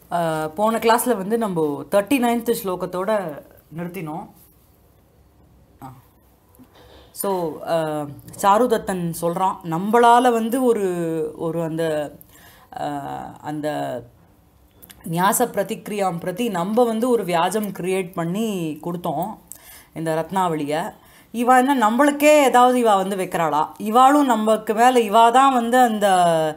அஹ், போன கிளாஸில் வந்து நம்ம தேர்ட்டி நைன்த்து ஸ்லோகத்தோட நிறுத்தினோம் ஸோ சாருதத்தன் சொல்கிறான் நம்மளால் வந்து ஒரு ஒரு அந்த அஹ், அந்த நியாச பிரதிக்ரியாம் பிரதி நம்ம வந்து ஒரு வியாஜம் கிரியேட் பண்ணி கொடுத்தோம் இந்த ரத்னாவளியை இவா என்ன நம்மளுக்கே ஏதாவது இவா வந்து வைக்கிறாளா இவாளும் நமக்கு மேலே இவா தான் வந்து அந்த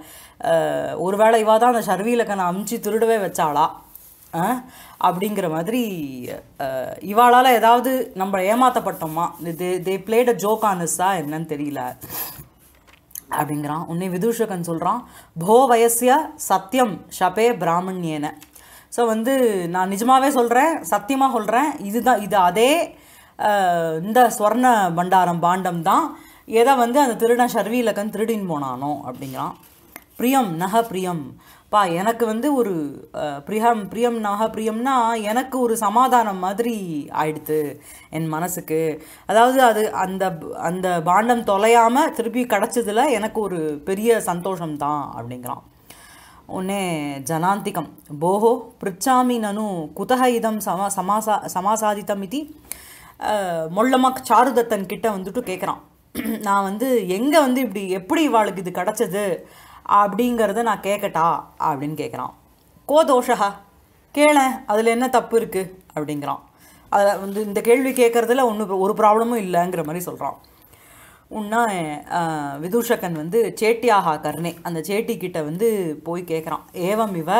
அஹ், ஒருவேளை இவா தான் அந்த சர்வீலக்கனை அமுச்சு திருடவே வச்சாளா அஹ், அப்படிங்கிற மாதிரி அஹ், இவாளால் ஏதாவது நம்ம ஏமாத்தப்பட்டோமா தே தே பிளேட் அ ஜோக் ஆனஸா என்னன்னு தெரியல அப்படிங்கிறான் உன்னை விதூஷகன் சொல்கிறான் போ வயசிய சத்தியம் ஷபே பிராமணியேன ஸோ வந்து நான் நிஜமாவே சொல்கிறேன் சத்தியமாக சொல்கிறேன் இதுதான் இது அதே அஹ், இந்த ஸ்வர்ண பண்டாரம் பாண்டம் தான் எதை வந்து அந்த திருடன் ஷர்வீலக்கன் திருடின்னு போனானோ அப்படிங்கிறான் பிரியம் நக பிரியம் பா எனக்கு வந்து ஒரு அஹ், பிரியம் பிரியம் நக பிரியம்னா எனக்கு ஒரு சமாதானம் மாதிரி ஆயிடுத்து என் மனசுக்கு அதாவது அது அந்த அந்த பாண்டம் தொலையாம திருப்பி கிடச்சதுல எனக்கு ஒரு பெரிய சந்தோஷம் தான் அப்படிங்கிறான் உடனே ஜனாந்திகம் போஹோ பிரிச்சாமி நனு குதக இதம் சமா சமாசா சமாசாதித்தம் இது மொள்ளமாக சாருதத்தன் கிட்ட வந்துட்டு கேட்குறான் நான் வந்து எங்கே வந்து இப்படி எப்படி இவாளுக்கு இது கிடச்சது அப்படிங்கிறத நான் கேட்கட்டா அப்படின்னு கேட்குறான் கோ தோஷா கேளேன் அதில் என்ன தப்பு இருக்குது அப்படிங்கிறான் அதில் வந்து இந்த கேள்வி கேட்குறதுல ஒன்றும் ஒரு ப்ராப்ளமும் இல்லைங்கிற மாதிரி சொல்கிறான் உன்னா அஹ், விதூஷகன் வந்து சேட்டியாகா கர்ணே அந்த சேட்டி கிட்ட வந்து போய் கேட்குறான் ஏவம் இவ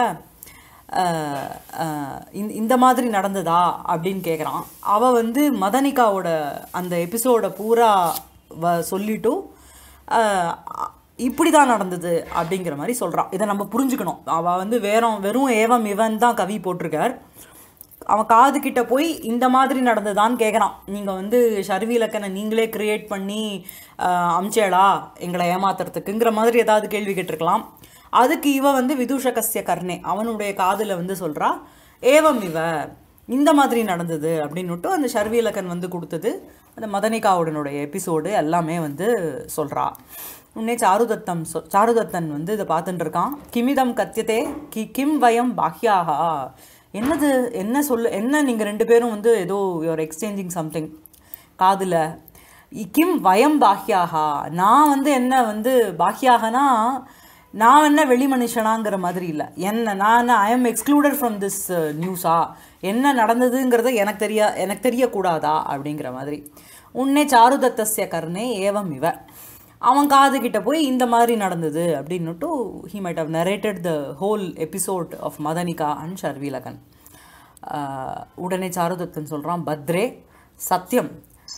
அஹ், அஹ், இந்த- இந்த மாதிரி நடந்ததா அப்படின்னு கேட்குறான் அவள் வந்து மதனிகாவோட அந்த எபிசோட பூரா வ சொல்லிட்டு அஹ், இப்படி தான் நடந்தது அப்படிங்கிற மாதிரி சொல்கிறான் இதை நம்ம புரிஞ்சுக்கணும் அவள் வந்து வேறும் வெறும் ஏவம் இவன் தான் கவி போட்டிருக்கார் அவன் காது கிட்ட போய் இந்த மாதிரி நடந்ததான்னு கேட்குறான் நீங்கள் வந்து ஷர்வீலக்கனை நீங்களே கிரியேட் பண்ணி ஆஹ், அமிச்சேளா எங்களை ஏமாத்துறதுக்குங்கிற மாதிரி ஏதாவது கேள்வி கேட்டிருக்கலாம் அதுக்கு இவ வந்து விதூஷகஸ்ய கர்ணே அவனுடைய காதில் வந்து சொல்கிறா ஏவம் இவ இந்த மாதிரி நடந்தது அப்படின்னுட்டு அந்த ஷர்வீலக்கன் வந்து கொடுத்தது அந்த மதனிகாவுடனுடைய எபிசோடு எல்லாமே வந்து சொல்கிறா உன்னே சாருதத்தம் சொ சாருதத்தன் வந்து இதை பார்த்துட்டு இருக்கான் கிமிதம் கத்தியதே கி கிம் வயம் பாஹ்யாகா என்னது என்ன சொல்லு என்ன நீங்கள் ரெண்டு பேரும் வந்து ஏதோ யுவர் எக்ஸ்சேஞ்சிங் சம்திங் காதில் கிம் வயம் பாஹ்யாகா நான் வந்து என்ன வந்து பாஹ்யாகனா நான் என்ன வெளி மனுஷனாங்கிற மாதிரி இல்லை என்ன நான் I am excluded from this நியூஸா என்ன நடந்ததுங்கிறத எனக்கு தெரிய எனக்கு தெரியக்கூடாதா அப்படிங்கிற மாதிரி உன்னே சாருதத்தஸ்ய கர்ணே ஏவம் இவ அவன் காது கிட்ட போய் இந்த மாதிரி நடந்தது அப்படின்னுட்டு he might have narrated the whole episode of Madanika and Sharvilakan ah உடனே சாருதத்தன் சொல்கிறான் பத்ரே சத்தியம்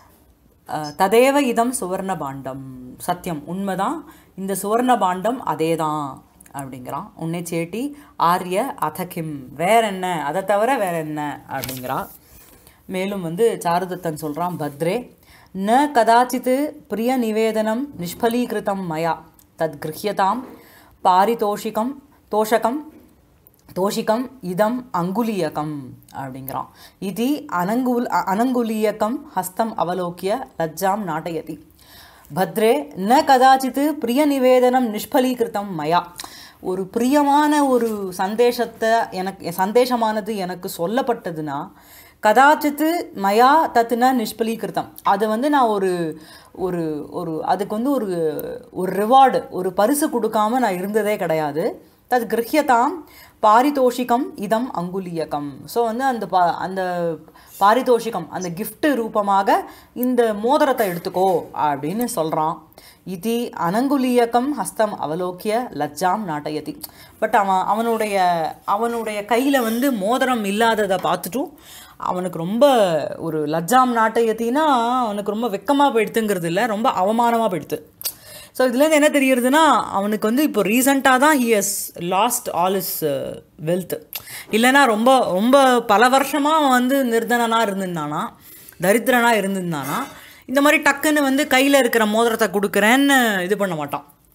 ஆஹ் ததேவ இதம் சுவர்ண பாண்டம் சத்தியம் உண்மைதான் இந்த சுவர்ண பாண்டம் அதே தான் அப்படிங்கிறான் உன்னை சேட்டி ஆரிய அதகிம் வேற என்ன அதை தவிர வேற என்ன அப்படிங்கிறா மேலும் வந்து சாருதத்தன் சொல்கிறான் பத்ரே ந கதாச்சித் பிரிய நிவேதனம் நிஷ்பலீகிருதம் மயா தத் கிருஹ்யதாம் பாரிதோஷிகம் தோஷகம் தோஷிகம் இதம் அங்குலியகம் அப்படிங்கிறான் இது அனங்குல் அ- அனங்குலியகம் ஹஸ்தம் அவலோக்கிய லஜ்ஜாம் நாட்டயதி பத்ரே ந கதாச்சித் பிரிய நிவேதனம் நிஷ்பலீகிருதம் மயா ஒரு பிரியமான ஒரு சந்தேஷத்தை எனக்கு சந்தேஷமானது எனக்கு சொல்லப்பட்டதுன்னா கதாச்சித்து மயா தத்துன நிஷ்பலீகிருத்தம் அது வந்து நான் ஒரு ஒரு ஒரு அதுக்கு வந்து ஒரு ஒரு ரிவார்டு ஒரு பரிசு கொடுக்காம நான் இருந்ததே கிடையாது தது கிரஹ்யதாம் பாரிதோஷிகம் இதம் அங்குலியகம் ஸோ வந்து அந்த பா அந்த பாரிதோஷிகம் அந்த gift ரூபமாக இந்த மோதிரத்தை எடுத்துக்கோ அப்படின்னு சொல்கிறான் இது அனங்குலியக்கம் ஹஸ்தம் அவலோக்கிய லஜ்ஜாம் நாட்டயதி பட் அவன் அவனுடைய அவனுடைய கையில் வந்து மோதிரம் இல்லாததை பார்த்துட்டும் அவனுக்கு ரொம்ப ஒரு லஜ்ஜாம் நாட்டயத்தினா அவனுக்கு ரொம்ப வெக்கமாக போயிடுத்துங்கிறது இல்லை ரொம்ப அவமானமாக போயிடுத்து ஸோ இதுலேருந்து என்ன தெரியுறதுன்னா அவனுக்கு வந்து இப்போ ரீசண்டாக தான் he has lost all his wealth இல்லைன்னா ரொம்ப ரொம்ப பல வருஷமாக அவன் வந்து நிர்தனனாக இருந்திருந்தானா தரித்திரனாக இருந்திருந்தானா இந்த மாதிரி டக்குன்னு வந்து கையில் இருக்கிற மோதிரத்தை கொடுக்குறேன்னு இது பண்ண மாட்டான்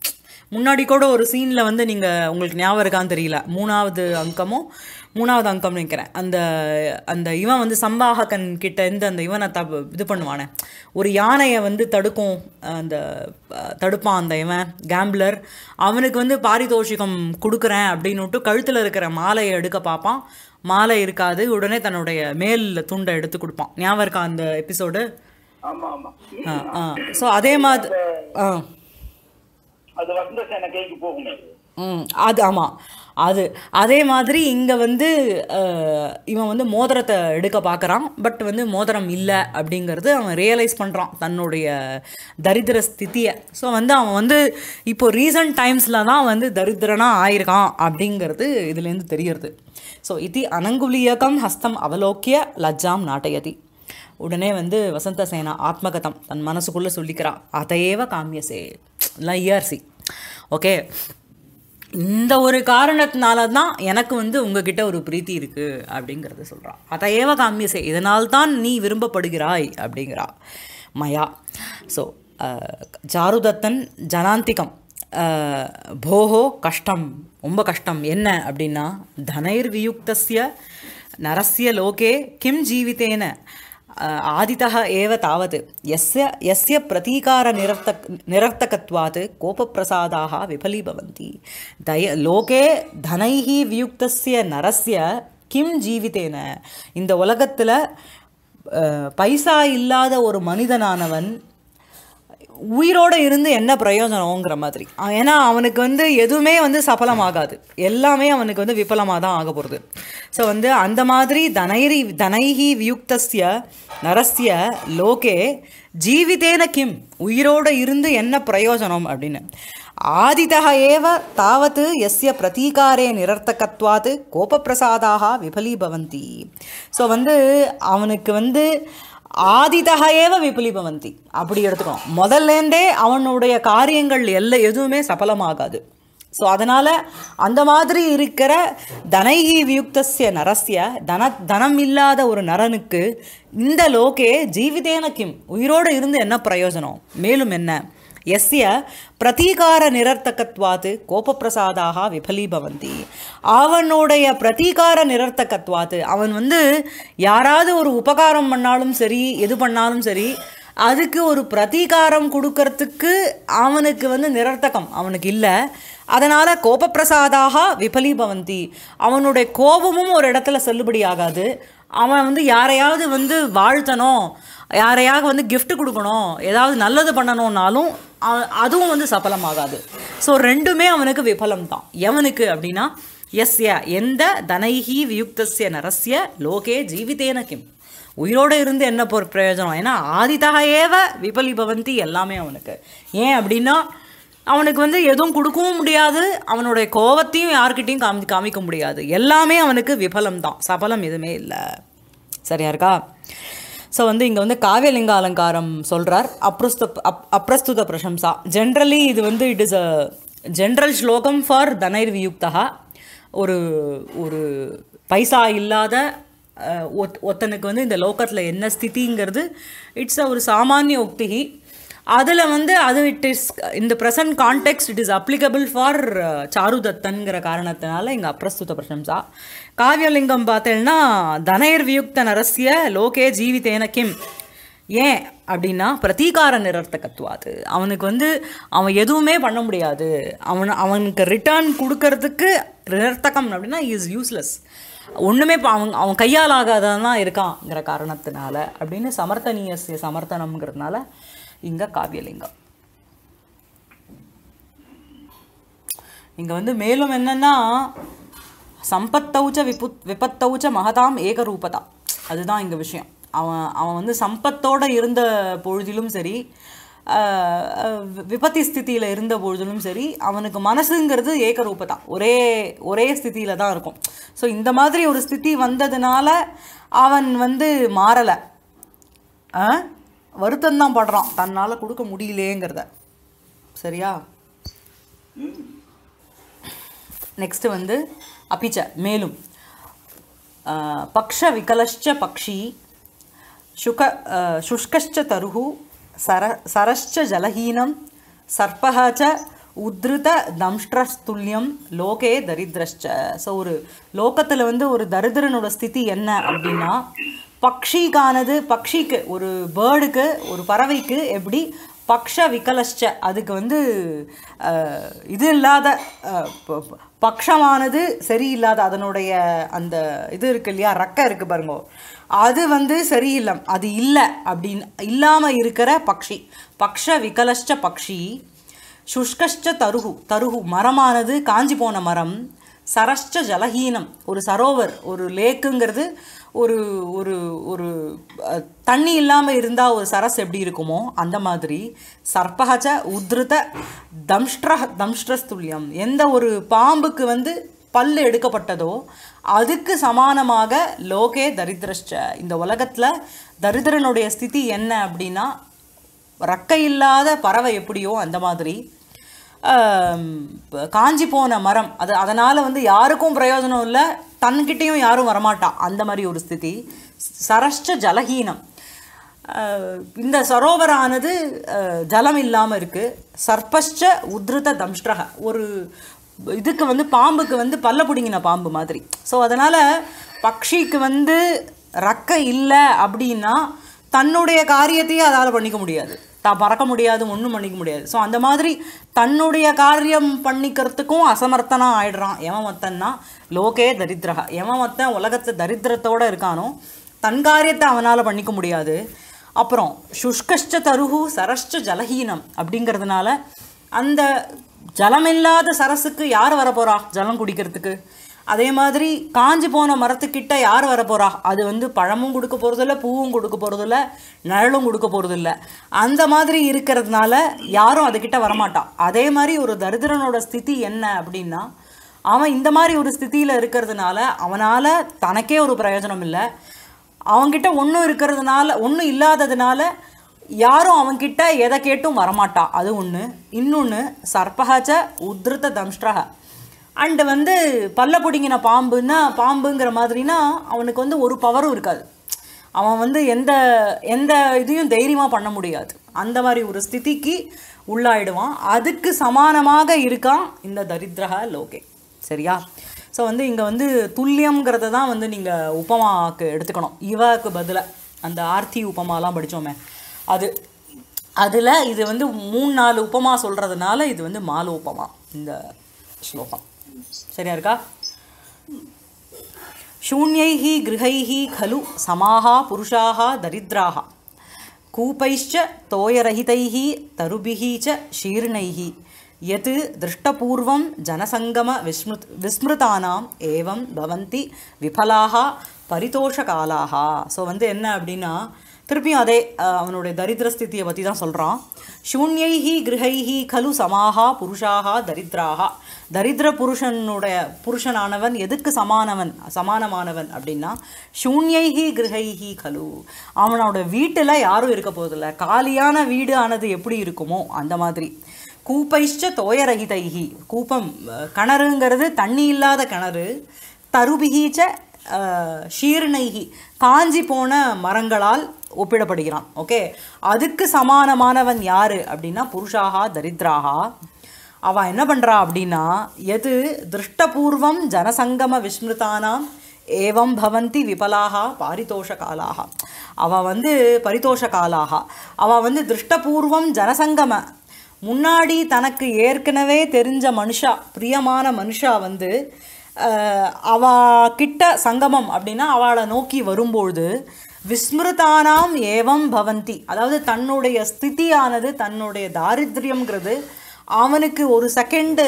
முன்னாடி கூட ஒரு சீனில் வந்து நீங்கள் உங்களுக்கு ஞாபகம் இருக்கான்னு தெரியல மூணாவது அங்கமோ மூணாவது அங்கம் நினைக்கிறேன் அந்த அந்த இவன் வந்து சம்பாககன் கிட்ட இருந்து அந்த இவனை த இது பண்ணுவானே ஒரு யானையை வந்து தடுக்கும் அந்த அஹ், தடுப்பான் அந்த இவன் கேம்பிளர் அவனுக்கு வந்து பாரிதோஷிகம் கொடுக்குறேன் அப்படின்னுட்டு கழுத்தில் இருக்கிற மாலையை எடுக்க பார்ப்பான் மாலை இருக்காது உடனே தன்னுடைய மேல் துண்டை எடுத்து கொடுப்பான் ஞாபகம் இருக்கா அந்த எபிசோடு ஆமா ஆமா ஆ ஆ ஸோ அதே மாதிரி ஆ அது வந்த சேன கைக்கு போகுமே ம் அது ஆமாம் அது அதே மாதிரி இங்கே வந்து அஹ், இவன் வந்து மோதிரத்தை எடுக்க பார்க்குறான் பட் வந்து மோதிரம் இல்லை அப்படிங்கிறது அவன் ரியலைஸ் பண்ணுறான் தன்னுடைய தரித்திர ஸ்திதியை ஸோ வந்து அவன் வந்து இப்போ ரீசன்ட் டைம்ஸில் தான் வந்து தரித்திரனாக ஆயிருக்கான் அப்படிங்கிறது இதுலேருந்து தெரியறது ஸோ இது அனங்குலியகம் ஹஸ்தம் அவலோக்கிய லஜ்ஜாம் நாட்டயதி உடனே வந்து வசந்த சேனா ஆத்மகதம் தன் மனசுக்குள்ளே சொல்லிக்கிறா அதையேவ காமியசே எல்லாம் இஆர்சி ஓகே இந்த ஒரு காரணத்தினால தான் எனக்கு வந்து உங்ககிட்ட ஒரு பிரீத்தி இருக்கு அப்படிங்கிறத சொல்கிறான் அதையேவ காமியசே இதனால்தான் நீ விரும்பப்படுகிறாய் அப்படிங்கிறா மயா ஸோ சாருதத்தன் ஜனாந்திகம் அஹ், போஹோ கஷ்டம் ரொம்ப கஷ்டம் என்ன அப்படின்னா தனைர் வியுக்தஸ்ய நரஸ்ய லோகே கிம் ஜீவிதேன अ- आदितः एव तावत् यस्य यस्य प्रतीकारनिरर्थक निरर्थकत्वात् कोपप्रसादाः विफलीभवन्ति दय लोके धनैः वियुक्तस्य नरस्य கிம் ஜீவித்தேன இந்த உலகத்தில் பைசா இல்லாத ஒரு மனிதனானவன் உயிரோட இருந்து என்ன பிரயோஜனங்கிற மாதிரி அவன் ஏன்னா அவனுக்கு வந்து எதுவுமே வந்து சஃபலமாகாது எல்லாமே அவனுக்கு வந்து விபலமாக தான் ஆக போகிறது ஸோ வந்து அந்த மாதிரி தனைரி தனைஹி வியுக்தஸ்ய நரஸ்ய லோகே ஜீவிதேன கிம் உயிரோட இருந்து என்ன பிரயோஜனம் அப்படின்னு ஆதிதः ஏவ தாவத் எஸ்ய பிரதீகாரே நிரர்த்தகத்வாத் கோபப்பிரசாதாக விபலீபவந்தி ஸோ வந்து அவனுக்கு வந்து ஆதிதக ஏவ விபலிபவந்தி அப்படி எடுத்துக்கணும் முதல்லேருந்தே அவனுடைய காரியங்கள் எல்லாம் எதுவுமே சபலமாகாது ஸோ அதனால் அந்த மாதிரி இருக்கிற தனைகி வியுக்தஸ்ய நரஸ்ய தன தனம் இல்லாத ஒரு நரனுக்கு இந்த லோகே ஜீவிதேன கிம் உயிரோடு இருந்து என்ன பிரயோஜனம் மேலும் என்ன எஸ்ய பிரதீகார நிரர்த்தகத்வாத்து கோபப்பிரசாதாக விபலீபவந்தி அவனுடைய பிரதீகார நிரர்த்தகத்வாத்து அவன் வந்து யாராவது ஒரு உபகாரம் பண்ணாலும் சரி எது பண்ணாலும் சரி அதுக்கு ஒரு பிரதீகாரம் கொடுக்கறதுக்கு அவனுக்கு வந்து நிரர்த்தகம் அவனுக்கு இல்லை அதனால் கோபப்பிரசாதாக விபலீபவந்தி அவனுடைய கோபமும் ஒரு இடத்துல செல்லுபடி ஆகாது அவன் வந்து யாரையாவது வந்து வாழ்த்தணும் யாரையாக வந்து gift கொடுக்கணும் ஏதாவது நல்லது பண்ணணும்னாலும் அ- அதுவும் வந்து சஃபலமாகாது ஸோ ரெண்டுமே அவனுக்கு விபலம் தான் எவனுக்கு அப்படின்னா எஸ்ய எந்த தனைஹி வியுக்தஸ்ய நரஸ்ய லோகே ஜீவிதேன கிம் உயிரோடு இருந்து என்ன பொ- பிரயோஜனம் ஏன்னா ஆதிதாக ஏவ விபலிபவந்தி எல்லாமே அவனுக்கு ஏன் அப்படின்னா அவனுக்கு வந்து எதுவும் கொடுக்கவும் முடியாது அவனுடைய கோவத்தையும் யார்கிட்டையும் காமி காமிக்க முடியாது எல்லாமே அவனுக்கு விபலம் தான் சபலம் எதுவுமே இல்லை சரியா இருக்கா ஸோ வந்து இங்கே வந்து காவியலிங்க அலங்காரம் சொல்கிறார் அப்ரஸ்த அப் அப்ரஸ்துத பிரசம்சா ஜென்ரலி இது வந்து இட் இஸ் அ ஜென்ரல் ஸ்லோகம் ஃபார் தனைர் வியுக்தா ஒரு ஒரு பைசா இல்லாத அஹ், ஒத் ஒருத்தனுக்கு வந்து இந்த லோகத்தில் என்ன ஸ்திதிங்கிறது இட்ஸ் ஒரு சாமானிய உக்திகி அதில் வந்து அது இட் இஸ் இந்த present context it is applicable for சாருதத்தன்கிற காரணத்தினால இங்கே அப்ரஸ்துத பிரசம்சா காவியலிங்கம் பார்த்தேன்னா தனைர் வியுக்த நரஸ்ய லோகே ஜீவிதேன கிம் ஏன் அப்படின்னா பிரதீகார நிரர்த்தகத்துவாது அவனுக்கு வந்து அவன் எதுவுமே பண்ண முடியாது அவன் அவனுக்கு ரிட்டர்ன் கொடுக்கறதுக்கு நிரர்த்தகம் அப்படின்னா இஸ் யூஸ்லெஸ் ஒன்றுமே இப்போ அவன் அவன் கையால் ஆகாதவன் தான் இருக்கான்ங்கிற காரணத்தினால அப்படின்னு சமர்த்தனீயசிய சமர்த்தனம்ங்கிறதுனால இங்கே காவியலிங்கம் இங்கே வந்து மேலும் என்னன்னா சம்பத்தௌச்ச விபுத் விபத்தௌச்ச மகதாம் ஏகரூபதா அதுதான் இங்கே விஷயம் அவன் அவன் வந்து சம்பத்தோட இருந்த பொழுதிலும் சரி ஆஹ், ஆஹ், விபத்தி ஸ்திதியில் இருந்த பொழுதிலும் சரி அவனுக்கு மனசுங்கிறது ஏகரூபதா ஒரே ஒரே ஸ்திதியில் தான் இருக்கும் ஸோ இந்த மாதிரி ஒரு ஸ்திதி வந்ததுனால அவன் வந்து மாறலை வருத்தம் தான் படுறான் தன்னால் கொடுக்க முடியலேங்கிறத சரியா நெக்ஸ்ட் வந்து அப்பிச்ச மேலும் ஆஹ், பக்ஷ விகலஷ்ச பக்ஷி சுக ஆஹ், சுஷ்கஷ்ச தருஹு சர சரஷ்ச ஜலஹீனம் சர்பः ச உத்ருத தம்ஷ்டஸ்துல்யம் லோகே தரித்திரஷ்ச ஸோ ஒரு லோகத்தில் வந்து ஒரு தரித்திரனோட ஸ்திதி என்ன அப்படின்னா பக்ஷிக்கானது பக்ஷிக்கு ஒரு பேர்டுக்கு ஒரு பறவைக்கு எப்படி பக்ஷ விகலஷ்ச அதுக்கு வந்து அஹ், இது இல்லாத அஹ், ப- ப- பக்ஷமானது சரியில்லாத அதனுடைய அந்த இது இருக்கு இல்லையா ரக்க இருக்கு பாருங்க அது வந்து சரியில்லை அது இல்லை அப்படின்னு இல்லாமல் இருக்கிற பக்ஷி பக்ஷ விகலஷ்ச பக்ஷி சுஷ்கஷ்ட தருகு தருகு மரமானது காஞ்சி போன மரம் சரஷ்ட ஜலஹீனம் ஒரு சரோவர் ஒரு லேக்குங்கிறது ஒரு ஒரு ஒரு அஹ், தண்ணி இல்லாமல் இருந்தால் ஒரு சரஸ் எப்படி இருக்குமோ அந்த மாதிரி சர்பகச்ச உத்ருத தம்ஷ்ட்ர தம்ஷ்ட்ரஸ்துல்யம் எந்த ஒரு பாம்புக்கு வந்து பல்லு எடுக்கப்பட்டதோ அதுக்கு சமானமாக லோகே தரித்திரஷ்ட இந்த உலகத்தில் தரித்திரனுடைய ஸ்திதி என்ன அப்படின்னா ரக்கை இல்லாத பறவை எப்படியோ அந்த மாதிரி ஆம், ப- காஞ்சி போன மரம் அது அதனால் வந்து யாருக்கும் பிரயோஜனம் இல்லை தன்கிட்டேயும் யாரும் வரமாட்டா அந்த மாதிரி ஒரு ஸ்திதி சரஷ்ட ஜலஹீனம் ஆஹ், இந்த சரோவரானது ஆஹ், ஜலம் இல்லாமல் இருக்குது சர்பஷ்ட உத்ருத தம்ஷ்டக ஒரு இதுக்கு வந்து பாம்புக்கு வந்து பல்ல பிடுங்கின பாம்பு மாதிரி ஸோ அதனால் பக்ஷிக்கு வந்து ரக்கை இல்லை அப்படின்னா தன்னுடைய காரியத்தையே அதால் பண்ணிக்க முடியாது தான் பறக்க முடியாது ஒன்றும் பண்ணிக்க முடியாது ஸோ அந்த மாதிரி தன்னுடைய காரியம் பண்ணிக்கிறதுக்கும் அசமர்த்தனா ஆயிடுறான் எவன் மத்தன்னா லோகே தரித்திரகா எவன் மத்தன் உலகத்தை தரித்திரத்தோட இருக்கானோ தன் காரியத்தை அவனால் பண்ணிக்க முடியாது அப்புறம் சுஷ்கஷ்ட தருகு சரஷ்ட ஜலஹீனம் அப்படிங்கிறதுனால அந்த ஜலமில்லாத சரஸுக்கு யார் வரப்போறா ஜலம் குடிக்கிறதுக்கு அதே மாதிரி காஞ்சி போன மரத்துக்கிட்ட யார் வரப்போறா அது வந்து பழமும் கொடுக்க போகிறதில்ல பூவும் கொடுக்க போகிறதில்ல நிழலும் கொடுக்க போகிறதில்ல அந்த மாதிரி இருக்கிறதுனால யாரும் அதுக்கிட்ட வரமாட்டான் அதே மாதிரி ஒரு தரித்திரனோட ஸ்திதி என்ன அப்படின்னா அவன் இந்த மாதிரி ஒரு ஸ்திதியில் இருக்கிறதுனால அவனால் தனக்கே ஒரு பிரயோஜனம் இல்லை அவன்கிட்ட ஒன்றும் இருக்கிறதுனால ஒன்றும் இல்லாததுனால யாரும் அவன்கிட்ட எதை கேட்டும் வரமாட்டா அது ஒன்று இன்னொன்று சர்பகச்ச உத்ருத தம்ஷ்டக அண்டு வந்து பல்ல பிடிங்கின பாம்புன்னா பாம்புங்கிற மாதிரினா அவனுக்கு வந்து ஒரு பவரும் இருக்காது அவன் வந்து எந்த எந்த இதையும் தைரியமாக பண்ண முடியாது அந்த மாதிரி ஒரு ஸ்திதிக்கு உள்ளாயிடுவான் அதுக்கு சமானமாக இருக்கான் இந்த தரித்திரக லோகே சரியா ஸோ வந்து இங்கே வந்து துல்லியம்ங்கிறத தான் வந்து நீங்கள் உபமாக்கு எடுத்துக்கணும் இவாக்கு பதிலாக அந்த ஆர்த்தி உபமாலாம் படித்தோமே அது அதில் இது வந்து மூணு நாலு உபமா சொல்கிறதுனால இது வந்து மாலு உபமா இந்த ஸ்லோகம் சரியா இருக்கா शून्यैः गृहैः खलु समाः पुरुषाः दरिद्राः कूपैश्च तोयरहितैः तरुभिः च शीर्णैः यत् दृष्टपूर्वं जनसङ्गमविस्मृ विस्मृतानाम् एवं भवन्ति விபலாக பரிதோஷகாலாக ஸோ வந்து என்ன அப்படின்னா திருப்பியும் அதே அஹ், அவனுடைய தரித்திர ஸ்திதியை பற்றி தான் சொல்கிறான் சூன்யைஹி கிரகைஹி கலு சமாகா புருஷாக தரித்ராக தரித்திர புருஷனுடைய புருஷனானவன் எதுக்கு சமானவன் சமானமானவன் அப்படின்னா சூன்யைஹி கிரகைஹி கலு அவனோட வீட்டில் யாரும் இருக்க போதில்ல காலியான வீடு ஆனது எப்படி இருக்குமோ அந்த மாதிரி கூப்பைஷ்ட தோயரகிதைஹி கூப்பம் அஹ், கிணறுங்கிறது தண்ணி இல்லாத கிணறு தருபிகீச்ச அஹ், ஷீர்ணைகி காஞ்சி போன மரங்களால் ஒப்பிடப்படுகிறான் ஓகே அதுக்கு சமானமானவன் யாரு அப்படின்னா புருஷாகா தரித்ராகா அவன் என்ன பண்றா அப்படின்னா எது திருஷ்டபூர்வம் ஜனசங்கம விஸ்மிருதானாம் ஏவம் பவந்தி விபலாக பாரிதோஷ காலாக அவள் வந்து பரிதோஷ காலாக அவள் வந்து திருஷ்டபூர்வம் ஜனசங்கம முன்னாடி தனக்கு ஏற்கனவே தெரிஞ்ச மனுஷா பிரியமான மனுஷா வந்து அஹ், அவ கிட்ட சங்கமம் அப்படின்னா அவளை நோக்கி வரும்பொழுது விஸ்மிருதானாம் ஏவம் பவந்தி அதாவது தன்னுடைய ஸ்திதியானது தன்னுடைய தாரித்ரியம்ங்கிறது அவனுக்கு ஒரு செகண்டு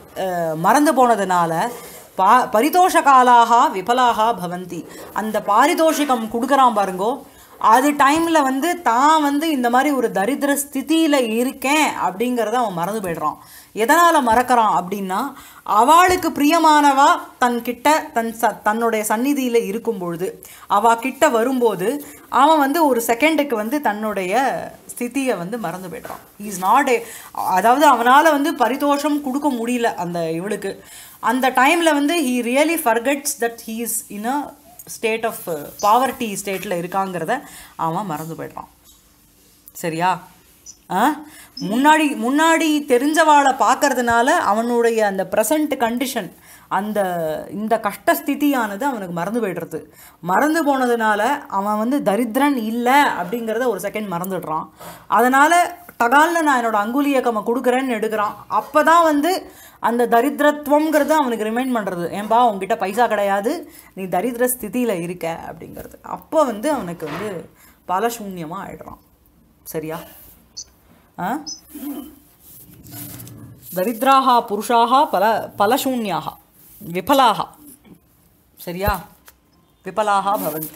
மறந்து போனதுனால பா பரிதோஷ காலாக விபலாக பவந்தி அந்த பாரிதோஷிகம் கொடுக்குறான் பாருங்கோ அது டைமில் வந்து தான் வந்து இந்த மாதிரி ஒரு தரித்திர ஸ்திதியில் இருக்கேன் அப்படிங்கிறத அவன் மறந்து போயிடுறான் எதனால் மறக்கிறான் அப்படின்னா அவளுக்கு பிரியமானவா தன் கிட்ட தன் ச தன்னுடைய சந்நிதியில் இருக்கும் பொழுது அவ கிட்ட வரும்போது அவன் வந்து ஒரு செகண்டுக்கு வந்து தன்னுடைய ஸ்திதியை வந்து மறந்து போய்ட்றான் இஸ் நாட் ஏ அதாவது அவனால் வந்து பரிதோஷம் கொடுக்க முடியல அந்த இவளுக்கு அந்த டைமில் வந்து he really forgets that he is in a state of poverty ஸ்டேட்டில் இருக்காங்கிறத அவன் மறந்து போய்ட்றான் சரியா ஆ முன்னாடி முன்னாடி தெரிஞ்சவாளை பார்க்கறதுனால அவனுடைய அந்த ப்ரெசண்ட் கண்டிஷன் அந்த இந்த கஷ்டஸ்திதியானது அவனுக்கு மறந்து போய்டுறது மறந்து போனதுனால அவன் வந்து தரித்திரன் இல்லை அப்படிங்கிறத ஒரு செகண்ட் மறந்துடுறான் அதனால் டகால்னு நான் என்னோட அங்குலியக்கமை கொடுக்குறேன்னு எடுக்கிறான் அப்போ தான் வந்து அந்த தரித்திரத்துவங்கிறது அவனுக்கு ரிமைண்ட் பண்ணுறது ஏன்பா உங்ககிட்ட பைசா கிடையாது நீ தரித்திர ஸ்திதியில் இருக்க அப்படிங்கிறது அப்போ வந்து அவனுக்கு வந்து பலசூன்யமாக ஆயிடுறான் சரியா ஆ தரித்திராக புருஷாக பல பலசூன்யாக விபலாக சரியா விபலாக பவந்தி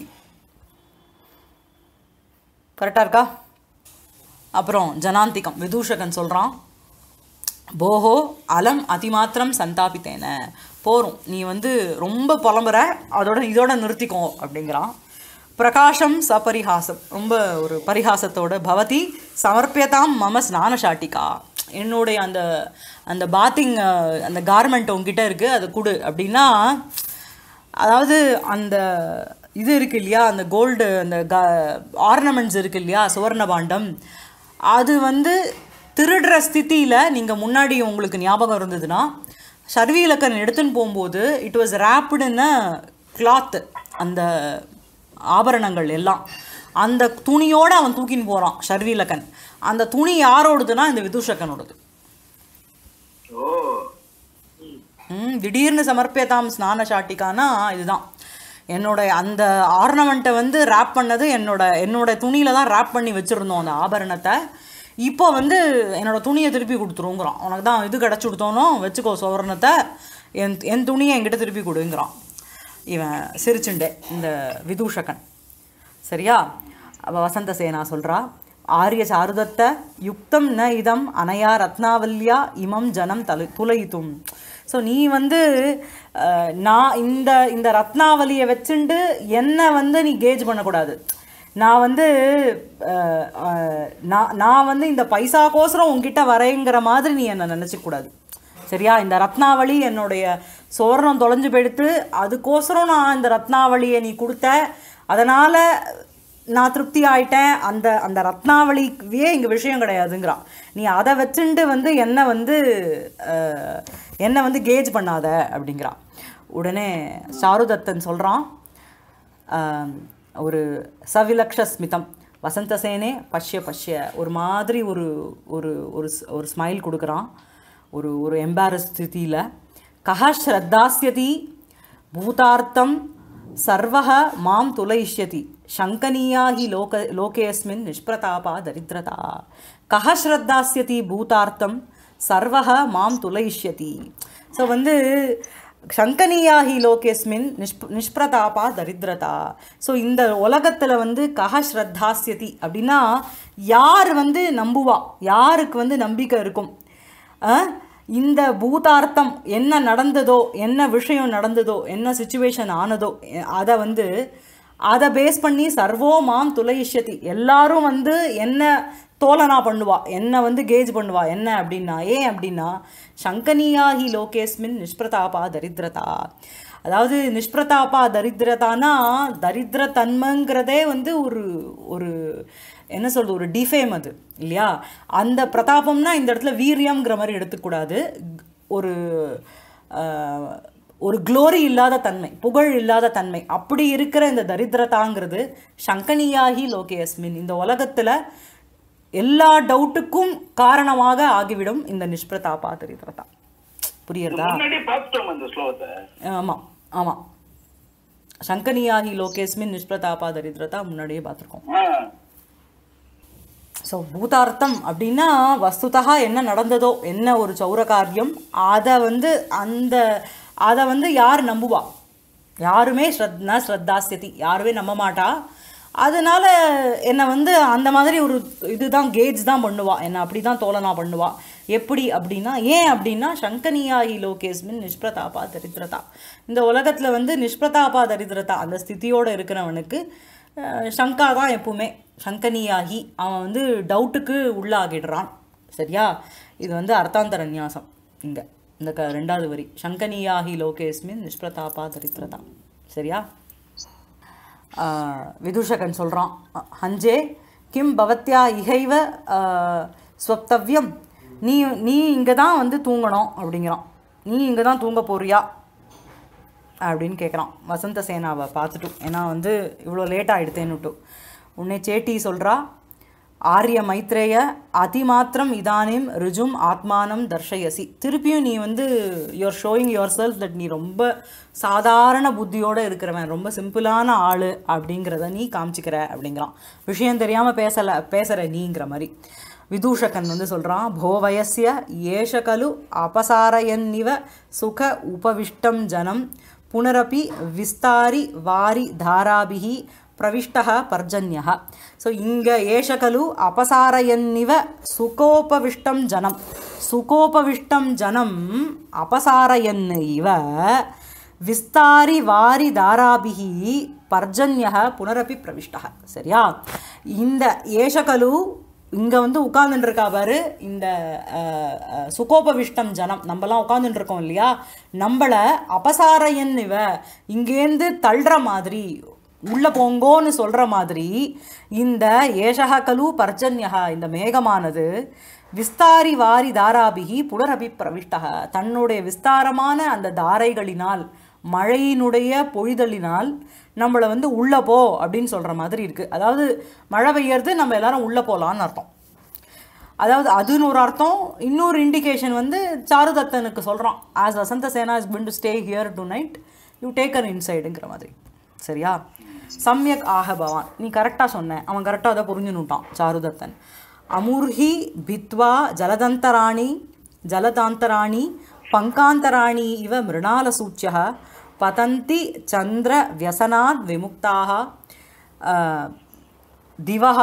கரெக்டாக இருக்கா அப்புறம் ஜனாந்திகம் விதூஷகன் சொல்கிறான் போஹோ அலம் அதிமாத்திரம் சந்தாபித்தேன போரும் நீ வந்து ரொம்ப புலம்புற அதோட இதோட நிறுத்திக்கோ அப்படிங்கிறான் பிரகாஷம் சபரிஹாசம் ரொம்ப ஒரு பரிகாசத்தோட பவதி சமர்ப்பியதாம் மம ஸ்நான ஷாட்டிகா என்னுடைய அந்த அந்த பாத்திங் அந்த கார்மெண்ட் உங்ககிட்ட இருக்குது அதை கொடு அப்படின்னா அதாவது அந்த இது இருக்கு இல்லையா அந்த கோல்டு அந்த க ஆர்னமெண்ட்ஸ் இருக்கு இல்லையா சுவர்ண பாண்டம் அது வந்து திருடுற ஸ்திதியில் நீங்கள் முன்னாடி உங்களுக்கு ஞாபகம் இருந்ததுன்னா சர்வி இலக்கன் எடுத்துன்னு போகும்போது இட் வாஸ் ரேப்பிடுன்னு கிளாத்து அந்த ஆபரணங்கள் எல்லாம் அந்த துணியோடு அவன் தூக்கின்னு போகிறான் ஷர்வீலக்கன் அந்த துணி யாரோடதுன்னா இந்த விதூஷக்கனோடது ஓ ம் திடீர்னு சமர்ப்பியதாம் ஸ்நான சாட்டிக்கானா இதுதான் என்னோட அந்த ஆர்னமெண்ட்டை வந்து ரேப் பண்ணது என்னோட என்னோட துணியில தான் ரேப் பண்ணி வச்சுருந்தோம் அந்த ஆபரணத்தை இப்போ வந்து என்னோட துணியை திருப்பி கொடுத்துருங்கிறான் உனக்கு தான் இது கிடச்சி கொடுத்தோனோ வச்சுக்கோ சுவர்ணத்தை என் என் துணியை என்கிட்ட திருப்பி கொடுங்கிறான் இவன் சிரிச்சுண்டே இந்த விதூஷகன் சரியா அவ வசந்த சேனா சொல்கிறா ஆரிய சாருதத்த யுக்தம் ந இதம் அனயா ரத்னாவல்யா இமம் ஜனம் தலை துளைத்தும் ஸோ நீ வந்து அஹ், நான் இந்த இந்த ரத்னாவலியை வச்சுண்டு என்னை வந்து நீ கேஜ் பண்ணக்கூடாது நான் வந்து அஹ், அஹ், நான் நான் வந்து இந்த பைசாக்கோசரம் உன்கிட்ட வரேங்கிற மாதிரி நீ என்னை நினச்சிக்கூடாது சரியா இந்த ரத்னாவளி என்னுடைய சுவர்ணம் தொலைஞ்சு போயிடுத்து அதுக்கோசரம் நான் இந்த ரத்னாவளியை நீ கொடுத்த அதனால் நான் திருப்தி ஆயிட்டேன் அந்த அந்த ரத்னாவளிக்குவே இங்கே விஷயம் கிடையாதுங்கிறான் நீ அதை வச்சுண்டு வந்து என்னை வந்து அஹ், என்னை வந்து கேஜ் பண்ணாத அப்படிங்கிறான் உடனே சாருதத்தன் சொல்கிறான் ஒரு சவிலக்ஷ ஸ்மிதம் வசந்தசேனே பஷ்ய பஷ்ய ஒரு மாதிரி ஒரு ஒரு ஒரு ஸ்- ஒரு ஸ்மைல் கொடுக்குறான் ஒரு ஒரு எம்பாரஸ் ஸ்திதியில் கஹ ஸ்ரத்தாஸ்யதி பூதார்த்தம் சர்வக மாம் துலயிஷ்யதி சங்கனீயா ஹி லோக லோகேஸ்மின் நிஷ்பிரதாபா தரித்திரதா கஹ ஸ்ரத்தாஸ்யதி பூதார்த்தம் சர்வக மாம் துலயிஷ்யதி ஸோ வந்து சங்கனியாகி லோகேஸ்மின் நிஷ்ப் நிஷ்பிரதாபா தரித்திரதா ஸோ இந்த உலகத்தில் வந்து கஹ ஸ்ரத்தாஸ்யதி அப்படின்னா யார் வந்து நம்புவா யாருக்கு வந்து நம்பிக்கை இருக்கும் ஆ? இந்த பூதார்த்தம் என்ன நடந்ததோ என்ன விஷயம் நடந்ததோ என்ன சுச்சுவேஷன் ஆனதோ எ- அதை வந்து அதை பேஸ் பண்ணி சர்வோ மாம் துளையிஷ்யதி எல்லாரும் வந்து என்ன தோலனா பண்ணுவா என்ன வந்து கேஜ் பண்ணுவா என்ன அப்படின்னா ஏன் அப்படின்னா சங்கனியாகி லோகேஸ்மின் நிஷ்பிரதாபா தரித்திரதா அதாவது நிஷ்பிரதாபா தரித்திரதானா தரித்திர தன்மைங்கிறதே வந்து ஒரு ஒரு என்ன சொல்றது ஒரு டிஃபேம் அது இல்லையா அந்த பிரதாபம்னா இந்த இடத்துல வீரியம்ங்கிற மாதிரி எடுத்துக்கூடாது ஒரு ஆஹ், ஒரு க்ளோரி இல்லாத தன்மை புகழ் இல்லாத தன்மை அப்படி இருக்கிற இந்த தரித்திரதாங்கிறது சங்கனியாகி லோகேஸ்மின் இந்த உலகத்தில் எல்லா டவுட்டுக்கும் காரணமாக ஆகிவிடும் இந்த நிஷ்பிரதாபா தரித்திரதா புரியுறதா முன்னாடி பார்த்துட்டோம் அந்த ஸ்லோகத்தை ஆமாம் ஆமாம் சங்கனியாகி லோகேஸ்மின் நிஷ்பிரதாபா தரித்திரதா முன்னாடியே பார்த்துருக்கோம் ஆ. ஸோ பூதார்த்தம் அப்படின்னா வஸ்துதா என்ன நடந்ததோ என்ன ஒரு சௌர காரியம் அதை வந்து அந்த அதை வந்து யார் நம்புவா யாருமே ஸ்ரத் ந ஸ்ரத்தாஸ்யதி யாருமே நம்ப மாட்டா அதனால என்னை வந்து அந்த மாதிரி ஒரு இதுதான் கேஜ் தான் பண்ணுவா என்னை அப்படி தான் தோலனா பண்ணுவா எப்படி அப்படின்னா ஏன் அப்படின்னா சங்கனியாகி லோகேஸ்மின் நிஷ்பிரதாபா தரித்திரதா இந்த உலகத்தில் வந்து நிஷ்பிரதாபா தரித்திரதா அந்த ஸ்திதியோடு இருக்கிறவனுக்கு அஹ், சங்கா தான் எப்பவுமே சங்கனியாகி அவன் வந்து டவுட்டுக்கு உள்ளாகிடுறான் சரியா இது வந்து அர்த்தாந்தர நியாசம் இங்கே இந்த க ரெண்டாவது வரி சங்கனியாகி லோகேஸ்மின் நிஷ்பிரதாபா தரித்திரதா சரியா ஆஹ், விதூஷகன் சொல்கிறான் ஹஞ்சே கிம் பவத்யா இகைவ அஹ், ஸ்வப்தவ்யம் நீ நீ இங்கே தான் வந்து தூங்கணும் அப்படிங்கிறான் நீ இங்கே தான் தூங்க போறியா அப்படின்னு கேட்குறான் வசந்த சேனாவை பார்த்துட்டு ஏன்னா வந்து இவ்வளோ லேட் ஆகிடுத்தேன்னுட்டு உன்னை சேட்டி சொல்கிறா ஆரிய மைத்ரேய அதிமாத்திரம் இதானிம் ருஜும் ஆத்மானம் தர்ஷயசி திருப்பியும் நீ வந்து you're showing yourself that நீ ரொம்ப சாதாரண புத்தியோடு இருக்கிறவன் ரொம்ப சிம்பிளான ஆள் அப்படிங்கிறத நீ காமிச்சிக்கிற அப்படிங்கிறான் விஷயம் தெரியாமல் பேசலை பேசுகிற நீங்கிற மாதிரி விதூஷகன் வந்து சொல்கிறான் போவயஸ்ய ஏஷகலு அபசாரயன்னிவ சுக உபவிஷ்டம் ஜனம் புனரப்பி விஸ்தாரி வாரி தாராபிஹி பிரவிஷ்டः பர்ஜன்யः ஸோ இங்கே ஏஷகலு அபசாரயன்னிவ சுகோபவிஷ்டம் ஜனம் சுகோபவிஷ்டம் ஜனம் அபசாரயன் இவ விஸ்தாரி வாரி தாராபிஹி பர்ஜன்யः புனரப்பி பிரவிஷ்டः சரியா இந்த ஏஷகலு இங்கே வந்து உட்கார்ந்துட்டு இருக்கா பாரு இந்த அஹ், அஹ், சுகோபவிஷ்டம் ஜனம் நம்மலாம் உட்கார்ந்துட்டு இருக்கோம் இல்லையா நம்மளை அபசாரையன் இவ இங்கேருந்து தள்ளுற மாதிரி உள்ள போங்கோன்னு சொல்ற மாதிரி இந்த ஏஷக கலு பர்ஜன்யகா இந்த மேகமானது விஸ்தாரி வாரி தாராபிகி புனரபி பிரவிஷ்டக தன்னுடைய விஸ்தாரமான அந்த தாரைகளினால் மழையினுடைய பொழிதலினால் நம்மளை வந்து உள்ளே போ அப்படின்னு சொல்கிற மாதிரி இருக்குது அதாவது மழை பெய்யறது நம்ம எல்லாரும் உள்ளே போகலான்னு அர்த்தம் அதாவது அதுன்னு ஒரு அர்த்தம் இன்னொரு இண்டிகேஷன் வந்து சாருதத்தனுக்கு சொல்கிறான் as Vasanta Sena is been to stay here tonight you take an இன்சைடுங்கிற மாதிரி சரியா சம்யக் ஆக பவான் நீ கரெக்டாக சொன்ன அவன் கரெக்டாக அதை புரிஞ்சுனுட்டான் சாருதத்தன் அமுர்ஹி பித்வா ஜலதந்தராணி ஜலதாந்தராணி பங்காந்தராணி இவ மிருணாலசூச்சிய பதந்தி சந்திர வியசனாத் விமுக்தாக திவः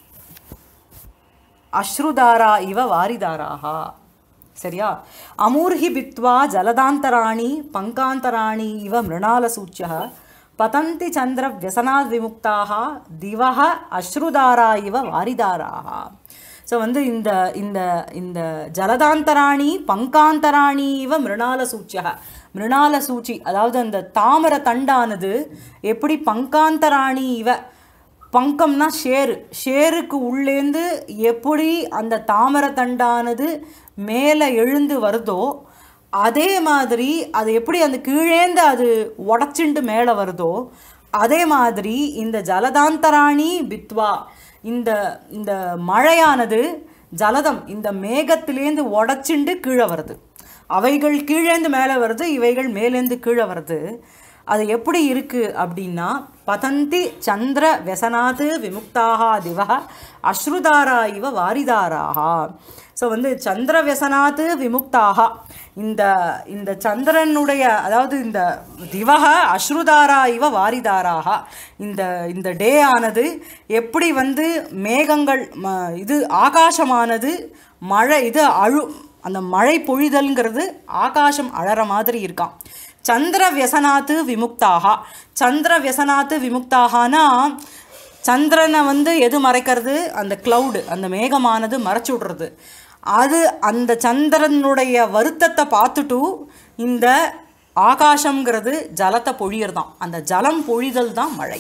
அஸ்ருதாரா இவ வாரிதாராக சரியா அமூர்ஹி பித்வா ஜலதாந்தராணி பங்காந்தராணி இவ மிருணாலசூச்சிய பதந்தி சந்திர வியசனாத் விமுக்தாக திவஹ அஸ்ருதாரா இவ வாரிதாராக ஸோ வந்து இந்த இந்த இந்த ஜலதாந்தராணி பங்காந்தராணி இவ மிருணால சூச்சியக மிருணால சூச்சி அதாவது அந்த தாமர தண்டானது எப்படி பங்காந்தராணி இவ பங்கம்னா ஷேரு ஷேருக்கு உள்ளேந்து எப்படி அந்த தாமரை தண்டானது மேலே எழுந்து வருதோ அதே மாதிரி அது எப்படி அந்த கீழேந்து அது உடச்சிண்டு மேலே வருதோ அதே மாதிரி இந்த ஜலதாந்தராணி பித்வா இந்த இந்த மழையானது ஜலதம் இந்த மேகத்திலேந்து உடச்சிண்டு கீழே வருது அவைகள் கீழேந்து மேலே வருது இவைகள் மேலேந்து கீழே வருது அது எப்படி இருக்கு அப்படின்னா பதந்தி சந்திர வெசனாது விமுக்தாக திவ அஸ்ருதாரா இவ வாரிதாராக ஸோ வந்து சந்திர வெசனாது விமுக்தாக இந்த இந்த சந்திரனுடைய அதாவது இந்த திவக அஸ்ருதாரா இவ வாரிதாராக இந்த இந்த டே ஆனது எப்படி வந்து மேகங்கள் ம- இது ஆகாசமானது மழை இது அழு அந்த மழை பொழிதல்ங்கிறது ஆகாசம் அழற மாதிரி இருக்கான் சந்திர வியசனாத்து விமுக்தாக சந்திர வியசனாத்து விமுக்தாகனா சந்திரனை வந்து எது மறைக்கிறது அந்த cloud அந்த மேகமானது மறைச்சு விடுறது அது அந்த சந்திரனுடைய வருத்தத்தை பார்த்துட்டு இந்த ஆகாசம்ங்கிறது ஜலத்தை பொழியறதாம் அந்த ஜலம் பொழிதல் தான் மழை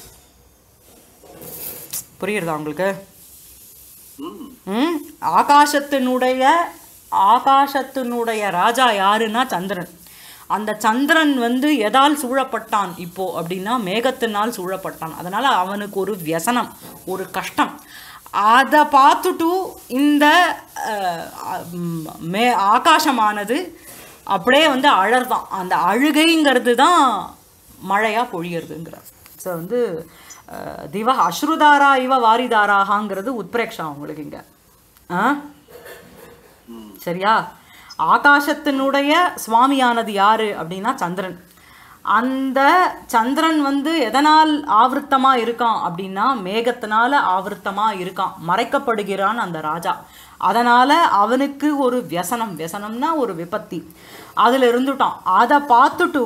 புரியுறதா உங்களுக்கு ம் ஆகாசத்தினுடைய ஆகாசத்தினுடைய ராஜா யாருன்னா சந்திரன் அந்த சந்திரன் வந்து எதால் சூழப்பட்டான் இப்போ அப்படின்னா மேகத்தினால் சூழப்பட்டான் அதனால அவனுக்கு ஒரு வியசனம் ஒரு கஷ்டம் அதை பார்த்துட்டு இந்த அஹ், ம், மே ஆகாசமானது அப்படியே வந்து அழறதான் அந்த அழுகைங்கிறது தான் மழையாக பொழியறதுங்கிறார் ஸோ வந்து அஹ், திவ அஸ்ருதாரா இவ வாரிதாராகாங்கிறது உத்பிரேக்ஷா உங்களுக்கு இங்கே ஆ சரியா ஆகாசத்தினுடைய சுவாமியானது யாரு அப்படின்னா சந்திரன் அந்த சந்திரன் வந்து எதனால் ஆவருத்தமா இருக்கான் அப்படின்னா மேகத்தினால ஆவருத்தமா இருக்கான் மறைக்கப்படுகிறான் அந்த ராஜா அதனால அவனுக்கு ஒரு வியசனம் வியசனம்னா ஒரு விபத்தி அதுல இருந்துட்டான் அதை பார்த்துட்டு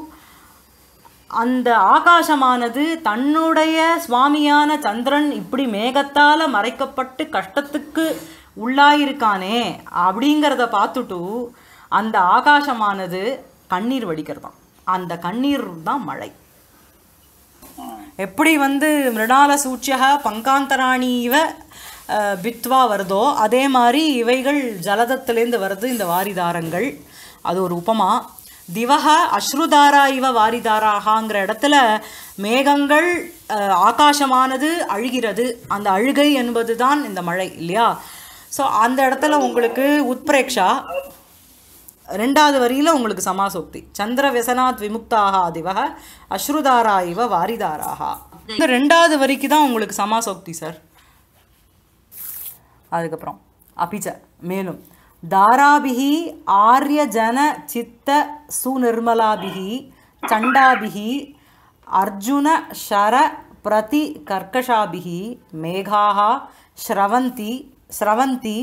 அந்த ஆகாசமானது தன்னுடைய சுவாமியான சந்திரன் இப்படி மேகத்தால மறைக்கப்பட்டு கஷ்டத்துக்கு உள்ளாயிருக்கானே அப்படிங்கிறத பார்த்துட்டு அந்த ஆகாசமானது கண்ணீர் வடிக்கிறதாம் அந்த கண்ணீர் தான் மழை எப்படி வந்து மிருணால சூச்சியக பங்காந்தராணி இவ அஹ், பித்வா வருதோ அதே மாதிரி இவைகள் ஜலதத்திலேருந்து வருது இந்த வாரிதாரங்கள் அது ஒரு உபமா திவக அஸ்ருதாரா இவ வாரிதாராகாங்கிற இடத்துல மேகங்கள் அஹ், ஆகாசமானது அழுகிறது அந்த அழுகை என்பது தான் இந்த மழை இல்லையா ஸோ அந்த இடத்துல உங்களுக்கு உத்பிரேக்ஷா ரெண்டாவது வரியில் உங்களுக்கு சமாசோக்தி சந்திர வியசனாத் விமுக்தாக திவக அஸ்ருதாரா இவ வாரிதாராக இந்த ரெண்டாவது வரிக்கு தான் உங்களுக்கு சமாசோக்தி சார் அதுக்கப்புறம் அபிச்ச மேலும் தாராபிகி ஆரிய ஜன சித்த சுநிர்மலாபிகி சண்டாபிகி அர்ஜுன ஷர பிரதி கர்க்கஷாபிகி மேகாக ஸ்ரவந்தி ஸ்ரவந்தி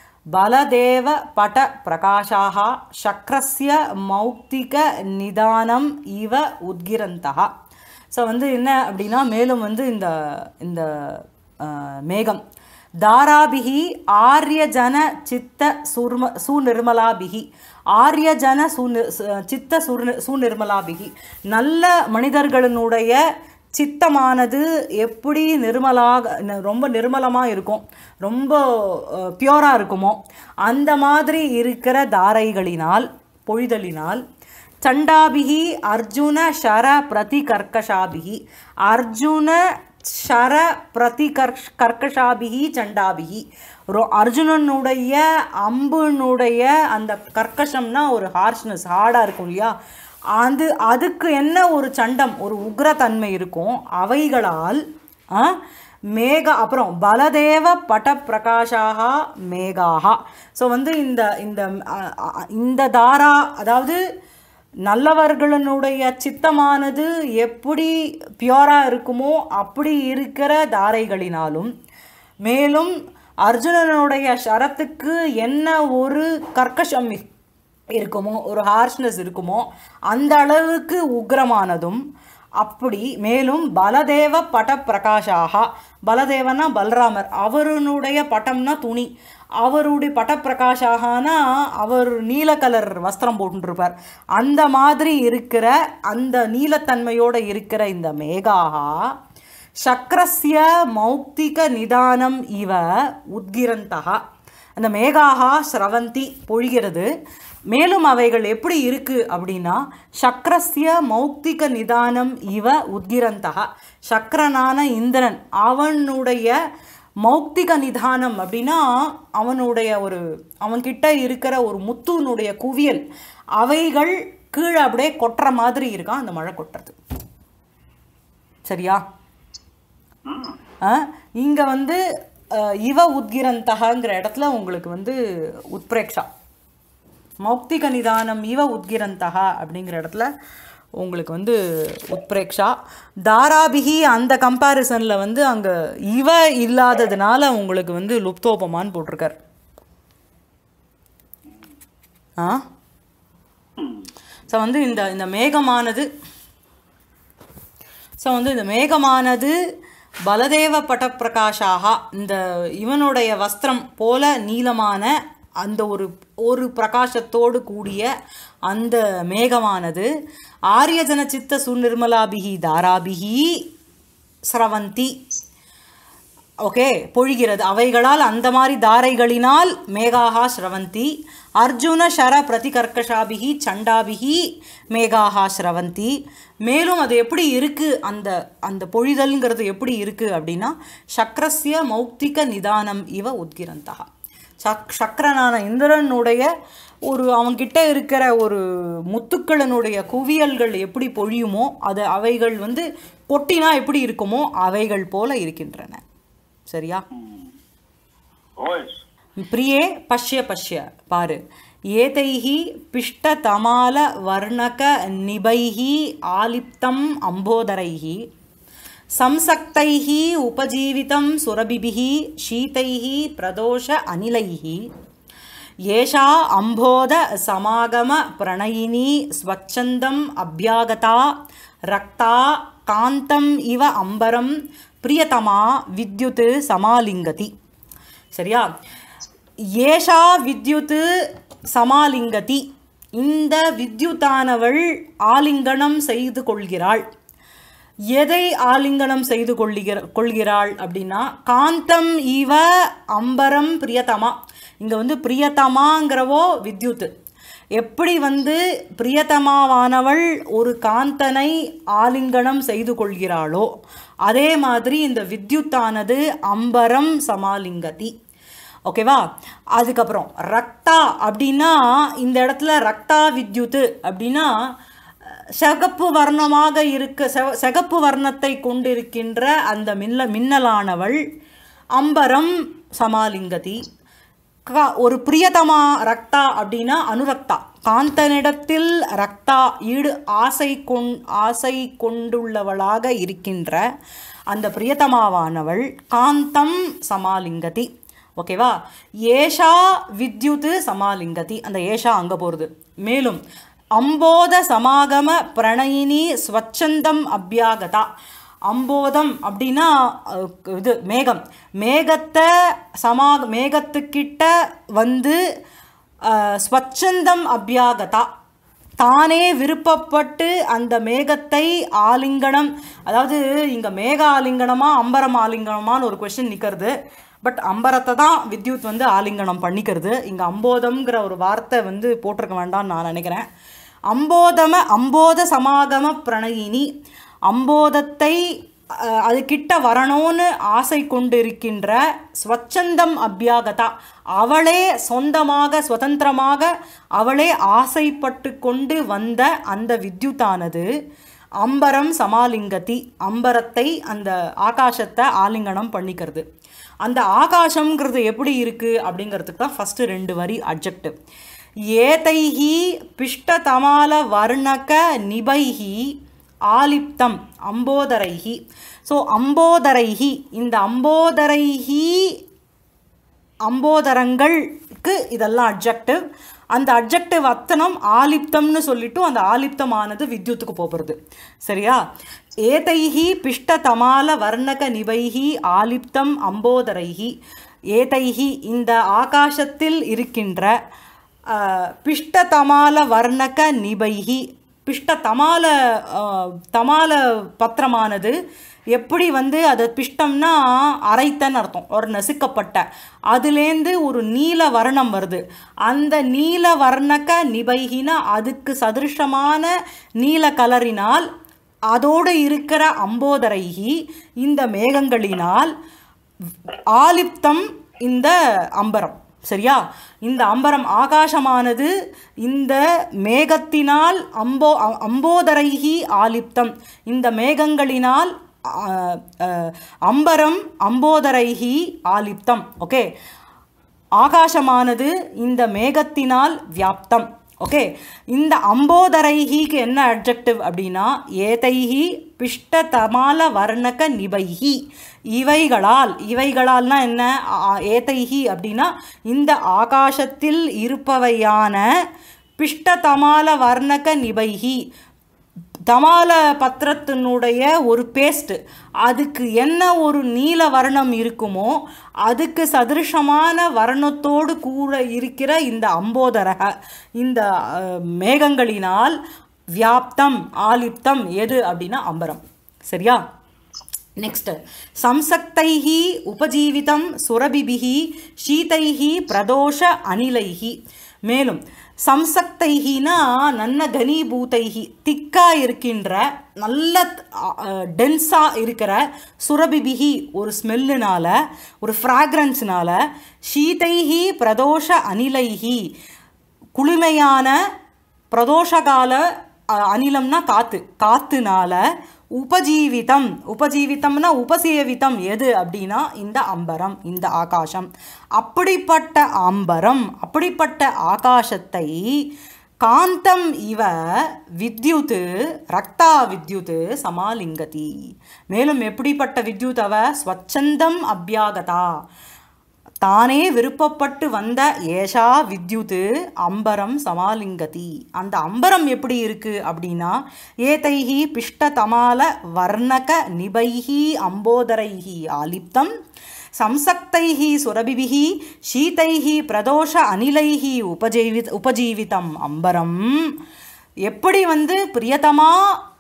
பலதேவ பட பிரகாஷாக சக்கரஸ்ய மௌக்திக நிதானம் இவ உத்கிரந்தா ஸோ வந்து என்ன அப்படின்னா மேலும் வந்து இந்த இந்த அஹ், மேகம் தாராபிகி ஆரியஜன சித்த சுர்ம சுநிர்மலாபிகி ஆரியஜன சுனி சு- சித்த சுர் சுநிர்மலாபிகி நல்ல மனிதர்களினுடைய சித்தமானது எப்படி நிர்மலாக ந- ரொம்ப நிர்மலமாக இருக்கும் ரொம்ப பியூராக இருக்குமோ அந்த மாதிரி இருக்கிற தாரைகளினால் பொழிதலினால் சண்டாபிகி அர்ஜுன ஷர பிரதி கர்க்கஷாபிகி அர்ஜுன ஷர பிரதி கர்ஷ் கர்க்கஷாபிகி சண்டாபிகி ரொ அர்ஜுனனுடைய அம்புனுடைய அந்த கர்க்கஷம்னா ஒரு ஹார்ஷ்னஸ் ஹார்டாக இருக்கும் இல்லையா அது அதுக்கு என்ன ஒரு சண்டம் ஒரு உக்ரத்தன்மை இருக்கும் அவைகளால் ஆ, மேக அப்புறம் பலதேவ பட பிரகாஷாக மேகாகா ஸோ வந்து இந்த இந்த அ, அ, இந்த தாரா அதாவது நல்லவர்களுடைய சித்தமானது எப்படி பியூராக இருக்குமோ அப்படி இருக்கிற தாரைகளினாலும் மேலும் அர்ஜுனனுடைய ஷரத்துக்கு என்ன ஒரு கர்க்கஷம் இருக்குமோ ஒரு ஹார்ஷ்னஸ் இருக்குமோ அந்த அளவுக்கு உக்ரமானதும் அப்படி மேலும் பலதேவ பட பிரகாஷாகா பலதேவனா பலராமர் அவருடைய பட்டம்னா துணி அவருடைய பட பிரகாஷாகனா அவர் நீல கலர் வஸ்திரம் போட்டுருப்பார் அந்த மாதிரி இருக்கிற அந்த நீலத்தன்மையோட இருக்கிற இந்த மேகாகா சக்கரஸ்ய மௌக்திக நிதானம் இவ உத்கிரந்தகா அந்த மேகாகா ஸ்ரவந்தி பொழிகிறது மேலும் அவைகள் எப்படி இருக்கு அப்படின்னா சக்கரஸ்ய மௌக்திக நிதானம் இவ உத்கிரந்தகா சக்கரனான இந்திரன் அவனுடைய மௌக்திக நிதானம் அப்படின்னா அவனுடைய ஒரு அவன்கிட்ட இருக்கிற ஒரு முத்துனுடைய குவியல் அவைகள் கீழே அப்படியே கொட்டுற மாதிரி இருக்கான் அந்த மழை கொட்டுறது சரியா இங்கே வந்து அஹ், இவ உத்கிரந்தகங்கிற இடத்துல உங்களுக்கு வந்து உத்பிரேக்ஷா மௌக்திக நிதானம் இவ உத்கிரந்தகா அப்படிங்கிற இடத்துல உங்களுக்கு வந்து உத்பிரேக்ஷா தாராபிகி அந்த கம்பேரிசனில் வந்து அங்கே இவ இல்லாததுனால உங்களுக்கு வந்து லுப்தோபமான்னு போட்டிருக்கார் ஆ ஸோ வந்து இந்த இந்த மேகமானது ஸோ வந்து இந்த மேகமானது பலதேவ பட்டப்பிரகாஷாக இந்த இவனுடைய வஸ்திரம் போல நீளமான அந்த ஒரு ஒரு பிரகாசத்தோடு கூடிய அந்த மேகமானது ஆரியஜன சித்த சுநிர்மலாபிகி தாராபிகி ஸ்ரவந்தி ஓகே பொழிகிறது அவைகளால் அந்த மாதிரி தாரைகளினால் மேகாகா ஸ்ரவந்தி அர்ஜுன ஷர பிரதிகர்க்கஷாபிகி சண்டாபிகி மேகாகா ஸ்ரவந்தி மேலும் அது எப்படி இருக்குது அந்த அந்த பொழிதல்ங்கிறது எப்படி இருக்குது அப்படின்னா சக்கரஸ்ய மௌக்திக நிதானம் இவ உத்கிரந்தா சக் சக்கரனான இந்திரனுடைய ஒரு அவன்கிட்ட இருக்கிற ஒரு முத்துக்களினுடைய குவியல்கள் எப்படி பொழியுமோ அது அவைகள் வந்து கொட்டினா எப்படி இருக்குமோ அவைகள் போல இருக்கின்றன சரியா Voice. பிரியே பஷ்ய பஷ்ய பாரு ஏதைஹி பிஷ்டதமால வர்ணக நிபைஹி ஆலிப்தம் அம்போதரைஹி संसक्तैः उपजीवितं सुरभिभिः शीतैः प्रदोष अनिलैः एषा अम्भोदसमागमप्रणयिनी स्वच्छन्दम् अभ्यागता रक्ता कान्तम् इव अम्बरं प्रियतमा विद्युत् समालिङ्गति சரியா ஏஷா வித்யுத் சமாலிங்கதி இந்த வித்யுத்தானவள் ஆலிங்கனம் செய்து கொள்கிறாள் எதை ஆலிங்கனம் செய்து கொள்ளுகிற கொள்கிறாள் அப்படின்னா காந்தம் இவ அம்பரம் பிரியதமா இங்கே வந்து பிரியதமாங்கிறவோ வித்யுத் எப்படி வந்து பிரியதமாவானவள் ஒரு காந்தனை ஆலிங்கனம் செய்து கொள்கிறாளோ அதே மாதிரி இந்த வித்யுத்தானது அம்பரம் சமாலிங்கதி ஓகேவா அதுக்கப்புறம் ரக்தா அப்படின்னா இந்த இடத்துல ரக்தா வித்யுத் அப்படின்னா சிகப்பு வர்ணமாக இருக்க செவ- சிகப்பு வர்ணத்தை கொண்டிருக்கின்ற அந்த மின்ன மின்னலானவள் அம்பரம் சமாலிங்கதி கா- ஒரு பிரியதமா ரக்தா அப்படின்னா அனுரக்தா காந்தனிடத்தில் ரக்தா ஈடு ஆசை கொண் ஆசை கொண்டுள்ளவளாக இருக்கின்ற அந்த பிரியதமாவானவள் காந்தம் சமாலிங்கதி ஓகேவா ஏஷா வித்யுத் சமாலிங்கதி அந்த ஏஷா அங்கே போகிறது மேலும் அம்போத சமாகம பிரணயினி ஸ்வச்சந்தம் அபியாகதா அம்போதம் அப்படின்னா அஹ், இது மேகம் மேகத்தை சமா மேகத்துக்கிட்ட வந்து அஹ், ஸ்வச்சந்தம் அபியாகதா தானே விருப்பப்பட்டு அந்த மேகத்தை ஆலிங்கனம் அதாவது இங்கே மேக ஆலிங்கனமா அம்பரம் ஆலிங்கனமான்னு ஒரு கொஷின் நிற்கிறது பட் அம்பரத்தை தான் வித்யுத் வந்து ஆலிங்கனம் பண்ணிக்கிறது இங்கே அம்போதம்ங்கிற ஒரு வார்த்தை வந்து போட்டிருக்க வேண்டாம்னு நான் நினைக்கிறேன் அம்போதம அம்போத சமாகம பிரணயினி அம்போதத்தை அஹ், அது கிட்ட வரணும்னு ஆசை கொண்டிருக்கின்ற ஸ்வச்சந்தம் அபியாகதா அவளே சொந்தமாக சுதந்திரமாக அவளே ஆசைப்பட்டு கொண்டு வந்த அந்த வித்யுத்தானது அம்பரம் சமாலிங்கதி அம்பரத்தை அந்த ஆகாசத்தை ஆலிங்கனம் பண்ணிக்கிறது அந்த ஆகாசம்ங்கிறது எப்படி இருக்குது அப்படிங்கிறதுக்கு தான் ஃபஸ்ட்டு ரெண்டு வரி அப்ஜெக்டிவ் ஏதைஹி பிஷ்டதமால வர்ணக நிபைஹி ஆலிப்தம் அம்போதரைஹி ஸோ அம்போதரைஹி இந்த அம்போதரைஹி அம்போதரங்களுக்கு இதெல்லாம் அட்ஜெக்டிவ் அந்த அட்ஜெக்டிவ் அத்தனம் ஆலிப்தம்னு சொல்லிட்டு அந்த ஆலிப்தமானது வித்யுத்துக்கு போகிறது சரியா ஏதைஹி பிஷ்ட தமால வர்ணக நிபைஹி ஆலிப்தம் அம்போதரைஹி ஏதைஹி இந்த ஆகாசத்தில் இருக்கின்ற அஹ், பிஷ்ட தமால வர்ணக நிபைஹி பிஷ்ட தமால அஹ், தமால பத்திரமானது எப்படி வந்து அது பிஷ்டம்னா அரைத்தன்னு அர்த்தம் ஒரு நசுக்கப்பட்ட அதுலேருந்து ஒரு நீல வர்ணம் வருது அந்த நீல வர்ணக்க நிபைகினா அதுக்கு சதிருஷமான நீல கலரினால் அதோடு இருக்கிற அம்போதரைகி இந்த மேகங்களினால் ஆலிப்தம் இந்த அம்பரம் சரியா இந்த அம்பரம் ஆகாசமானது இந்த மேகத்தினால் அம்போ அ- அம்போதரைகி ஆலிப்தம் இந்த மேகங்களினால் ஆ, ஆ, அம்பரம் அம்போதரைகி ஆலிப்தம் ஓகே ஆகாசமானது இந்த மேகத்தினால் வியாப்தம் ஓகே இந்த அம்போதரைஹிக்கு என்ன அட்ஜெக்டிவ் அப்படின்னா ஏதைஹி பிஷ்ட தமால வர்ணக நிபைஹி இவைகளால் இவைகளால்னா என்ன ஆ, ஏதைஹி அப்படின்னா இந்த ஆகாசத்தில் இருப்பவையான பிஷ்ட தமால வர்ணக நிபைஹி தமால பத்திரத்தினுடைய ஒரு பேஸ்ட் அதுக்கு என்ன ஒரு நீல வர்ணம் இருக்குமோ அதுக்கு சதிருஷமான வர்ணத்தோடு கூட இருக்கிற இந்த அம்போதரக இந்த அஹ், மேகங்களினால் வியாப்தம் ஆலிப்தம் எது அப்படின்னா அம்பரம் சரியா நெக்ஸ்ட் சம்சக்தைஹி உபஜீவிதம் சுரபிபிஹி ஷீதைஹி பிரதோஷ அனிலைஹி மேலும் சம்சக்தைஹினா நன்ன கனீபூதைஹி திக்கா இருக்கின்ற நல்ல டென்ஸாக இருக்கிற சுரபிபிஹி ஒரு ஸ்மெல்லுனால ஒரு ஃப்ராக்ரன்ஸ்னால ஷீதைஹி பிரதோஷ அனிலைஹி குளுமையான பிரதோஷகால அ, அனிலம்னா காத்து காத்துனால உபஜீவிதம் உபஜீவிதம்னா உபசேவிதம் எது அப்படின்னா இந்த அம்பரம் இந்த ஆகாசம் அப்படிப்பட்ட அம்பரம் அப்படிப்பட்ட ஆகாசத்தை காந்தம் இவ வித்யுத் ரக்தா வித்யுத் சமாலிங்கதி மேலும் எப்படிப்பட்ட வித்யுத் அவ ஸ்வச்சந்தம் அபியாகதா தானே விருப்பப்பட்டு வந்த ஏஷா வித்யுத் அம்பரம் சமாலிங்கதி அந்த அம்பரம் எப்படி இருக்கு அப்படின்னா ஏதைஹி பிஷ்ட தமால வர்ணக நிபைஹி அம்போதரைஹி ஆலிப்தம் சம்சக்தைஹி சுரபிபிஹி ஷீதைஹி பிரதோஷ அனிலைஹி உபஜீவி உபஜீவிதம் அம்பரம் எப்படி வந்து பிரியதமா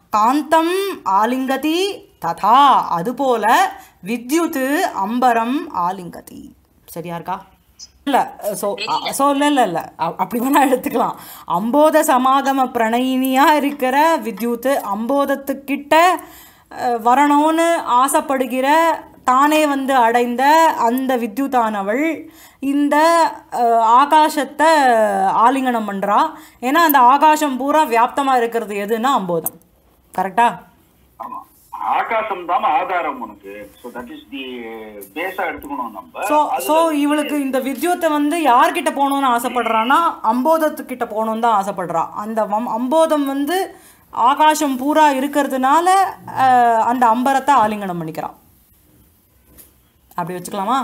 காந்தம் ஆலிங்கதி ததா அதுபோல வித்யுத் அம்பரம் ஆலிங்கதி சரியா இருக்கா இல்லை ஸோ ஸோ இல்லை இல்லை இல்லை அப்படி வேணா எடுத்துக்கலாம் அம்போத சமாகம பிரணயினியாக இருக்கிற வித்யுத் அம்போதத்துக்கிட்ட அஹ், வரணும்னு ஆசைப்படுகிற தானே வந்து அடைந்த அந்த வித்யுத்தானவள் இந்த அஹ், ஆகாசத்தை ஆலிங்கனம் பண்ணுறா ஏன்னா அந்த ஆகாசம் பூரா வியாப்தமாக இருக்கிறது எதுன்னா அம்போதம் கரெக்டா ஆமா ஆகாசம் தான் ஆதாரம் உனக்கு ஸோ தட் இஸ் தி பேஸா எடுத்துக்கணும் நம்ம ஸோ ஸோ இவளுக்கு இந்த வித்யுத்தை வந்து யார்கிட்ட போகணும்னு ஆசைப்படுறான்னா அம்போதத்துக்கிட்ட போகணும்னு தான் ஆசைப்படுறா அந்த வம் அம்போதம் வந்து ஆகாசம் பூரா இருக்கிறதுனால அஹ், அந்த அம்பரத்தை ஆலிங்கனம் பண்ணிக்கிறான் அப்படி வச்சுக்கலாமா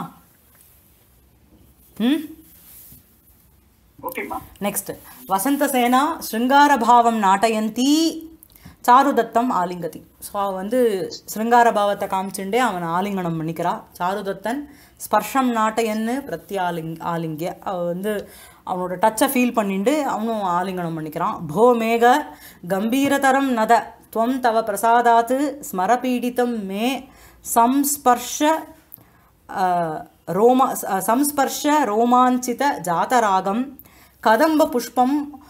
ம் ஓகேம்மா நெக்ஸ்ட் வசந்தசேனா ஸ்ருங்காரபாவம் நாட்டயந்தி சாருதத்தம் ஆலிங்கதி ஸோ வந்து ஸ்ருங்காரபாவத்தை காமிச்சுட்டே அவன் ஆலிங்கனம் பண்ணிக்கிறா சாருதத்தன் ஸ்பர்ஷம் நாட்டயன்னு பிரத்யாலிங் ஆலிங்கிய அவ வந்து அவனோட டச்சை ஃபீல் பண்ணிட்டு அவனும் ஆலிங்கனம் பண்ணிக்கிறான் போ மேக கம்பீரதரம் நத துவம் தவ பிரசாதாத் ஸ்மரபீடிதம் மே சம்ஸ்பர்ஷ रोम संस्पर्श रोमाञ्चित जातरागं कदम्बपुष्पं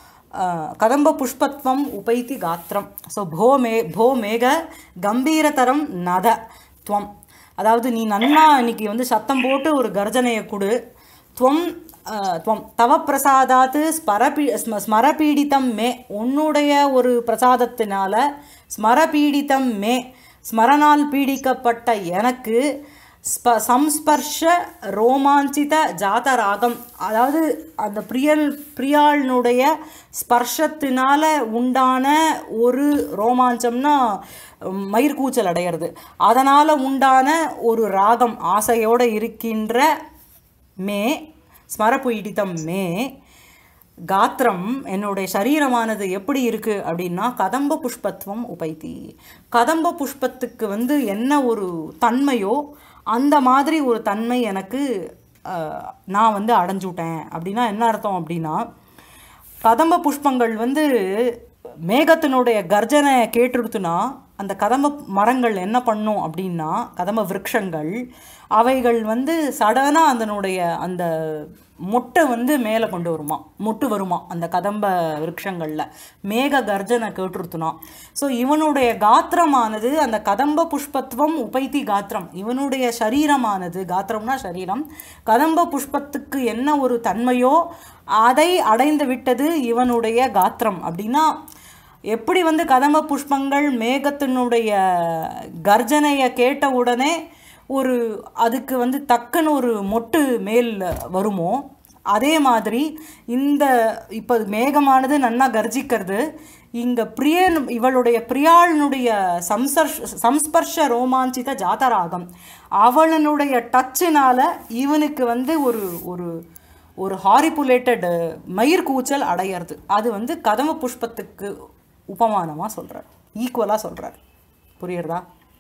कदम्बपुष्पत्वम् उपैति गात्रं ஸோ भो மே भो மேக கம்பீரதரம் நத துவம் அதாவது நீ நன்னா இன்னைக்கு வந்து சத்தம் போட்டு ஒரு கர்ஜனையை கொடு துவம் அஹ், துவம் தவ பிரசாதாத்து ஸ்மரபீ ஸ்ம ஸ்மரபீடிதம் மே உன்னுடைய ஒரு பிரசாதத்தினால ஸ்மரபீடிதம் மே ஸ்மரணால் பீடிக்கப்பட்ட எனக்கு ஸ்ப சம்ஸ்பர்ஷ ரோமாஞ்சித ஜாதராகம் அதாவது அந்த பிரியல் பிரியாளினுடைய ஸ்பர்ஷத்தினால உண்டான ஒரு ரோமாஞ்சம்னா உம், மயிர்கூச்சல் அடையிறது அதனால் உண்டான ஒரு ராகம் ஆசையோடு இருக்கின்ற மே ஸ்மரபுயிடிதம் மே காத்திரம் என்னுடைய சரீரமானது எப்படி இருக்கு அப்படின்னா கதம்ப புஷ்பத்துவம் உபைத்தி கதம்ப புஷ்பத்துக்கு வந்து என்ன ஒரு தன்மையோ அந்த மாதிரி ஒரு தன்மை எனக்கு அஹ், நான் வந்து அடைஞ்சுட்டேன் அப்படின்னா என்ன அர்த்தம் அப்படின்னா கதம்ப புஷ்பங்கள் வந்து மேகத்தினுடைய கர்ஜனை கேட்டுடுத்துனா அந்த கதம்ப மரங்கள் என்ன பண்ணும் அப்படின்னா கதம்ப விருட்சங்கள் அவைகள் வந்து சடனாக அதனுடைய அந்த மொட்டை வந்து மேலே கொண்டு வருமா மொட்டு வருமா அந்த கதம்ப விருட்சங்களில் மேக கர்ஜனை கேட்டுருத்துனா ஸோ இவனுடைய காத்திரமானது அந்த கதம்ப புஷ்பத்துவம் உபைத்தி காத்திரம் இவனுடைய சரீரமானது காத்திரம்னா சரீரம் கதம்ப புஷ்பத்துக்கு என்ன ஒரு தன்மையோ அதை அடைந்து விட்டது இவனுடைய காத்திரம் அப்படின்னா எப்படி வந்து கதம்ப புஷ்பங்கள் மேகத்தினுடைய கர்ஜனையை கேட்ட உடனே ஒரு அதுக்கு வந்து தக்கன ஒரு மொட்டு மேல் வருமோ அதே மாதிரி இந்த இப்போ மேகமானது நன்னா கர்ஜிக்கிறது இங்கே பிரியன் இவளுடைய பிரியாளினுடைய சம்சர்ஷ சம்ஸ்பர்ஷ ரோமாஞ்சித ஜாதராகம் அவளனுடைய டச்சினால இவனுக்கு வந்து ஒரு ஒரு ஒரு ஹாரிபுலேட்டட் மயிர் கூச்சல் அடையிறது அது வந்து கதம்ப புஷ்பத்துக்கு உபமானமாக சொல்கிறார் ஈக்குவலாக சொல்கிறார் புரியுறதா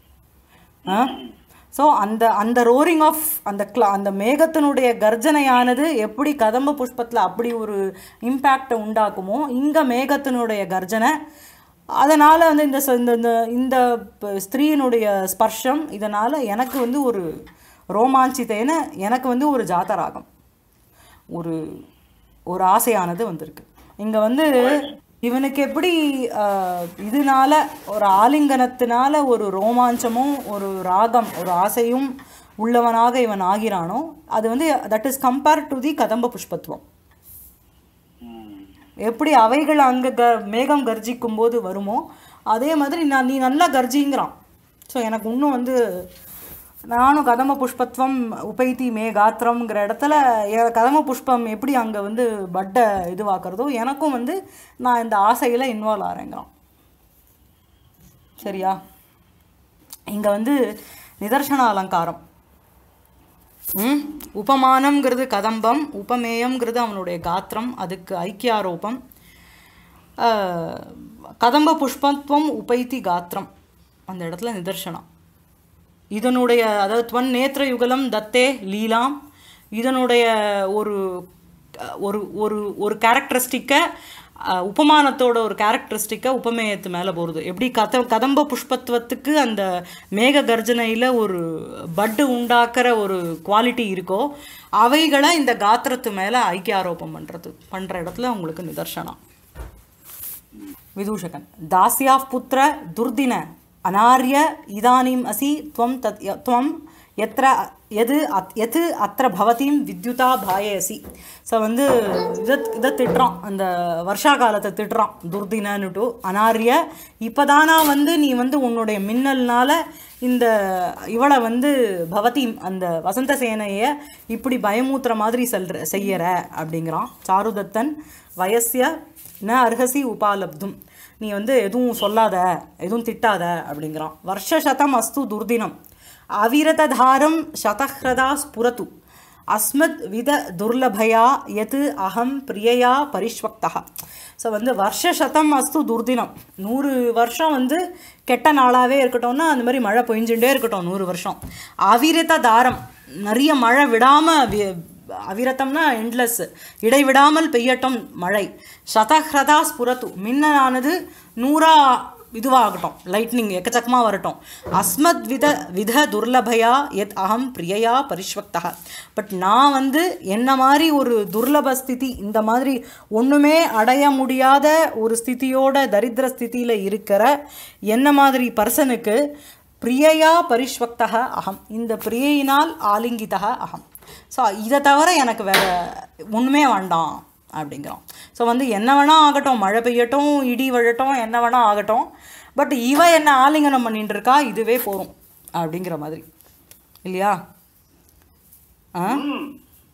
ஆ ஸோ அந்த அந்த ரோரிங் ஆஃப் அந்த கிளா அந்த மேகத்தினுடைய கர்ஜனையானது எப்படி கதம்ப புஷ்பத்தில் அப்படி ஒரு இம்பேக்டை உண்டாக்குமோ இங்கே மேகத்தினுடைய கர்ஜனை அதனால் வந்து இந்த ச- இந்த இந்த- இந்த ப- ஸ்திரீயினுடைய ஸ்பர்ஷம் இதனால் எனக்கு வந்து ஒரு ரோமாஞ்சித்தேன எனக்கு வந்து ஒரு ஜாத்தராகம் ஒரு ஒரு ஆசையானது வந்திருக்கு இங்கே வந்து இவனுக்கு எப்படி ஆஹ், இதனால ஒரு ஆலிங்கனத்தினால ஒரு ரோமாஞ்சமும் ஒரு ராகம் ஒரு ஆசையும் உள்ளவனாக இவன் ஆகிறானோ அது வந்து that is compare to the கதம்ப புஷ்பத்துவம் எப்படி அவைகள் அங்கே க மேகம் கர்ஜிக்கும் போது வருமோ அதே மாதிரி நான் நீ நல்லா கர்ஜிங்கிறான் ஸோ எனக்கு இன்னும் வந்து நானும் கதம புஷ்பத்துவம் உபைத்தி மே காத்திரம்ங்கிற இடத்துல எ- கதம புஷ்பம் எப்படி அங்கே வந்து பட்டை இதுவாக்குறதோ எனக்கும் வந்து நான் இந்த ஆசையில் இன்வால்வ் ஆகிறேங்கிறான் சரியா இங்கே வந்து நிதர்சன அலங்காரம் ம் உபமானம்ங்கிறது கதம்பம் உபமேயம்ங்கிறது அவனுடைய காத்திரம் அதுக்கு ஐக்கியாரோபம் ஆஹ், கதம்ப புஷ்பத்துவம் உபைத்தி காத்திரம் அந்த இடத்துல நிதர்சனம் இதனுடைய அதாவது துவன் நேத்திர யுகலம் தத்தே லீலாம் இதனுடைய ஒரு ஒரு ஒரு ஒரு கேரக்டரிஸ்டிக்கை அஹ், உபமானத்தோட ஒரு கேரக்டரிஸ்டிக்கை உபமேயத்து மேலே போகிறது எப்படி கத கதம்ப புஷ்பத்துவத்துக்கு அந்த மேக கர்ஜனையில் ஒரு பட்டு உண்டாக்குற ஒரு குவாலிட்டி இருக்கோ அவைகளை இந்த காத்திரத்து மேலே ஐக்கியாரோபம் பண்ணுறது பண்ணுற இடத்துல உங்களுக்கு நிதர்சனம் विदूषकन् दास्याः पुत्र दुर्दिन अनार्य इदानीम् असि त्वं तत् य- त्वं यत्र எது அத் எது அத்திர பவதியும் வித்யுதா பாயசி ஸோ வந்து இதை இதை திட்டுறான் அந்த வருஷா காலத்தை திட்டுறான் துர்தினன்னுட்டு அனாரிய இப்போதானா வந்து நீ வந்து உன்னுடைய மின்னல்னால இந்த இவளை வந்து பவதி அந்த வசந்த சேனையை இப்படி பயமூத்துற மாதிரி செல்ற செய்யற அப்படிங்கிறான் சாருதத்தன் வயசிய ந அர்ஹசி உபாலப்தும் நீ வந்து எதுவும் சொல்லாத எதுவும் திட்டாத அப்படிங்கிறான் வருஷசதம் அஸ்து துர்தினம் அவிரததாரம் சதஹ்ரதா ஸ்புரத்து அஸ்மத் வித துர்லபயா எது அகம் பிரியயா பரிஷ்வக்தா ஸோ வந்து வருஷ சதம் அஸ்து துர்தினம் நூறு வருஷம் வந்து கெட்ட நாளாகவே இருக்கட்டும்னா அந்த மாதிரி மழை பொழிஞ்சுட்டே இருக்கட்டும் நூறு வருஷம் அவிரத தாரம் நிறைய மழை விடாமல் அவிரதம்னா எண்ட்லெஸ் இடைவிடாமல் பெய்யட்டும் மழை சதஹ்ரதா ஸ்புரத்து மின்னலானது நூறா இதுவாகட்டும் லைட்னிங் எக்கச்சக்கமாக வரட்டும் அஸ்மத் வித வித துர்லபயா எத் அகம் பிரியயா பரிஷ்வக்தா பட் நான் வந்து என்ன மாதிரி ஒரு துர்லப ஸ்திதி இந்த மாதிரி ஒன்றுமே அடைய முடியாத ஒரு ஸ்திதியோட தரித்திர ஸ்திதியில் இருக்கிற என்ன மாதிரி பர்சனுக்கு பிரியயா பரிஷ்வக்தக அகம் இந்த பிரியையினால் ஆலிங்கிதக அகம் ஸோ இதை தவிர எனக்கு வேற ஒன்றுமே வேண்டாம் அப்படிங்கிறோம் ஸோ வந்து என்ன வேணா ஆகட்டும் மழை பெய்யட்டும் இடி விழட்டும் என்ன வேணா ஆகட்டும் பட் இவ என்ன ஆலிங்கனம் பண்ணிட்டு இருக்கா இதுவே போகும் அப்படிங்கிற மாதிரி இல்லையா ஆ ம்.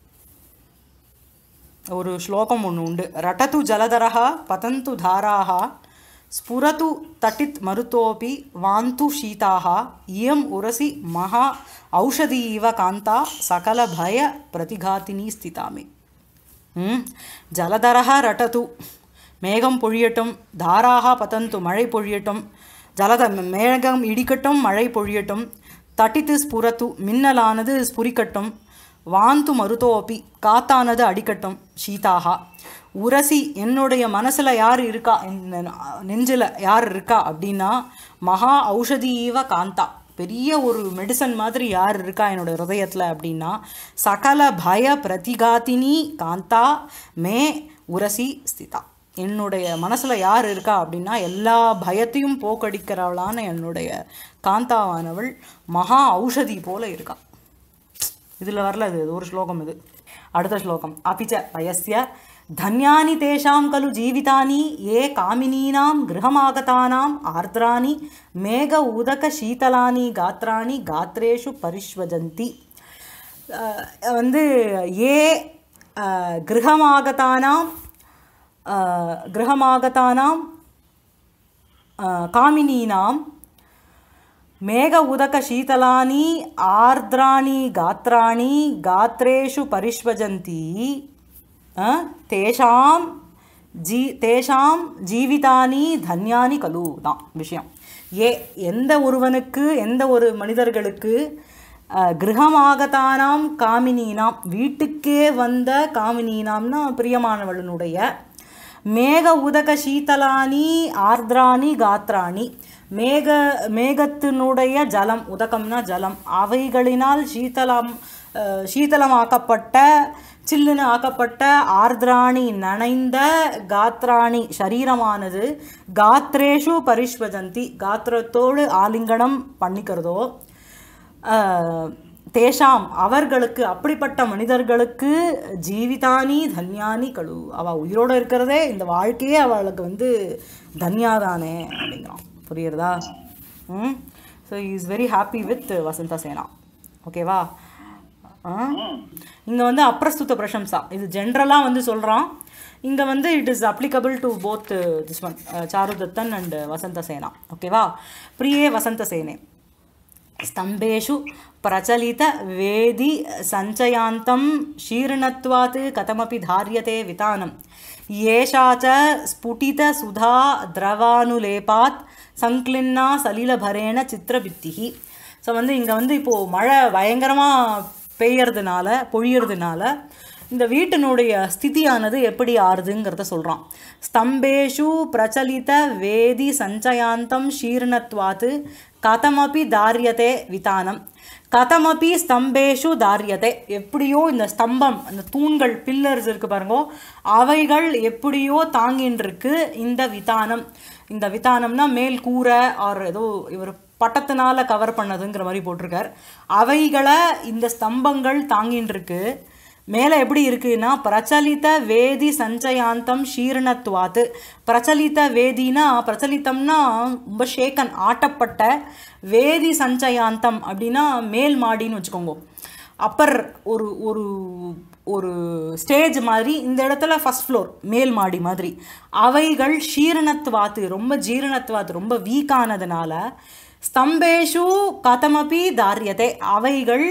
ஒரு ஸ்லோகம் ஒன்று உண்டு ரட்டது ஜலதரः பதந்து தாராः ஸ்புரது தட்டித் மருத்தோபி வாந்து ஷீதாக இயம் உரசி மகா ஔஷதி இவ காந்தா சகல பய பிரதிகாத்தினி ஸ்திதாமே ம் ஜலதரः ரட்டது மேகம் பொழியட்டும் தாராக பதந்து மழை பொழியட்டும் ஜலத மேகம் இடிக்கட்டும் மழை பொழியட்டும் தட்டித்து ஸ்புரத்து மின்னலானது ஸ்புரிக்கட்டும் வாந்து மருதோப்பி காத்தானது அடிக்கட்டும் சீதாகா உரசி என்னுடைய மனசில் யார் இருக்கா நெஞ்சில் யார் இருக்கா அப்படின்னா மகா ஔஷதீவ காந்தா பெரிய ஒரு மெடிசன் மாதிரி யார் இருக்கா என்னோட ஹிருதயத்தில் அப்படின்னா சகல பய பிரதிகாத்தினி காந்தா மே உரசி ஸ்திதா என்னுடைய மனசில் யார் இருக்கா அப்படின்னா எல்லா பயத்தையும் போக்கடிக்கிறவளான என்னுடைய காந்தாவானவள் மகா ஔஷதி போல இருக்கா இதில் வரல இது இது ஒரு ஸ்லோகம் இது அடுத்த ஸ்லோகம் அபிச்ச வயசிய தன்யானி தேஷாம் கலு ஜீவிதானி ஏ காமினீனாம் கிரகமாகதானாம் ஆர்திராணி மேக உதக சீதலானி காத்ராணி காத்ரேஷு பரிஷ்வஜந்தி அஹ் வந்து ஏ அஹ், கிரகமாகதானாம் அஹ், கிரகமாகதானாம் அஹ், காமினீனாம் மேக உதக சீதலானி ஆர்திராணி காத்ராணி காத்ரேஷு பரிஷ்வஜந்தி அ, தேஷாம் ஜீ தேஷாம் ஜீவிதானி தன்யானி கலு தான் விஷயம் ஏ எந்த ஒருவனுக்கு எந்த ஒரு மனிதர்களுக்கு அ, கிரகமாகத்தானாம் காமினீனாம் வீட்டுக்கே வந்த காமினீனாம்னா பிரியமானவளனுடைய மேக உதக சீதலானி ஆர்திராணி காத்ராணி மேக மேகத்தினுடைய ஜலம் உதகம்னா ஜலம் அவைகளினால் சீதலம் அஹ், சீதளமாக்கப்பட்ட சில்லுன்னு ஆக்கப்பட்ட ஆர்திராணி நனைந்த காத்ராணி சரீரமானது காத்ரேஷு பரிஷ்வஜந்தி காத்திரத்தோடு ஆலிங்கனம் பண்ணிக்கிறதோ அஹ், தேஷாம் அவர்களுக்கு அப்படிப்பட்ட மனிதர்களுக்கு ஜீவிதானி தன்யானி கழு அவள் உயிரோடு இருக்கிறதே இந்த வாழ்க்கையே அவளுக்கு வந்து தன்யாதானே அப்படிங்கிறான் புரியுறதா ம் so is very happy with Vasantasena ஓகேவா இங்கே வந்து அப்பிரஸ்துத பிரசம்சா இது ஜென்ரலாக வந்து சொல்கிறான் இங்கே வந்து it is applicable to both this one Charudattan and Vasantasena ஓகேவா பிரியே வசந்த சேனே स्तम्भेषु प्रचलितवेदि सञ्चयान्तं शीर्णत्वात् कथमपि धार्यते वितानम् एषा च स्फुटितसुधा द्रवानुलेपात् சங்கிளின்னா சலிலபரேன சித்திரபித்திகி ஸோ வந்து இங்கே வந்து இப்போது மழை பயங்கரமாக பெய்யறதுனால பொழியறதுனால இந்த வீட்டினுடைய ஸ்திதியானது எப்படி ஆறுதுங்கிறத சொல்கிறான் ஸ்தம்பேஷு பிரச்சலித வேதி சஞ்சயாந்தம் ஷீர்ணத்வாத்து கதமபி தாரியதே விதானம் கதமபி ஸ்தம்பேஷு தாரியதே எப்படியோ இந்த ஸ்தம்பம் அந்த தூண்கள் பில்லர்ஸ் இருக்கு பாருங்க அவைகள் எப்படியோ தாங்கின்னு இருக்கு இந்த விதானம் இந்த விதானம்னா மேல் கூரை ஆர் ஏதோ இவர் பட்டத்தினால கவர் பண்ணதுங்கிற மாதிரி போட்டிருக்கார் அவைகளை இந்த ஸ்தம்பங்கள் தாங்கின்னு இருக்கு மேலே எப்படி இருக்குன்னா பிரச்சலித வேதி சஞ்சயாந்தம் ஷீரணத்வாத்து பிரச்சலித வேதினா பிரச்சலித்தம்னா ரொம்ப ஷேக்கன் ஆட்டப்பட்ட வேதி சஞ்சயாந்தம் அப்படின்னா மேல் மாடின்னு வச்சுக்கோங்க அப்பர் ஒரு ஒரு ஒரு ஸ்டேஜ் மாதிரி இந்த இடத்துல ஃபஸ்ட் ஃப்ளோர் மேல் மாடி மாதிரி அவைகள் ஷீரணத்வாத்து ரொம்ப ஜீரணத்வாத்து ரொம்ப வீக்கானதுனால ஸ்தம்பேஷு கதமபி தாரியத்தை அவைகள்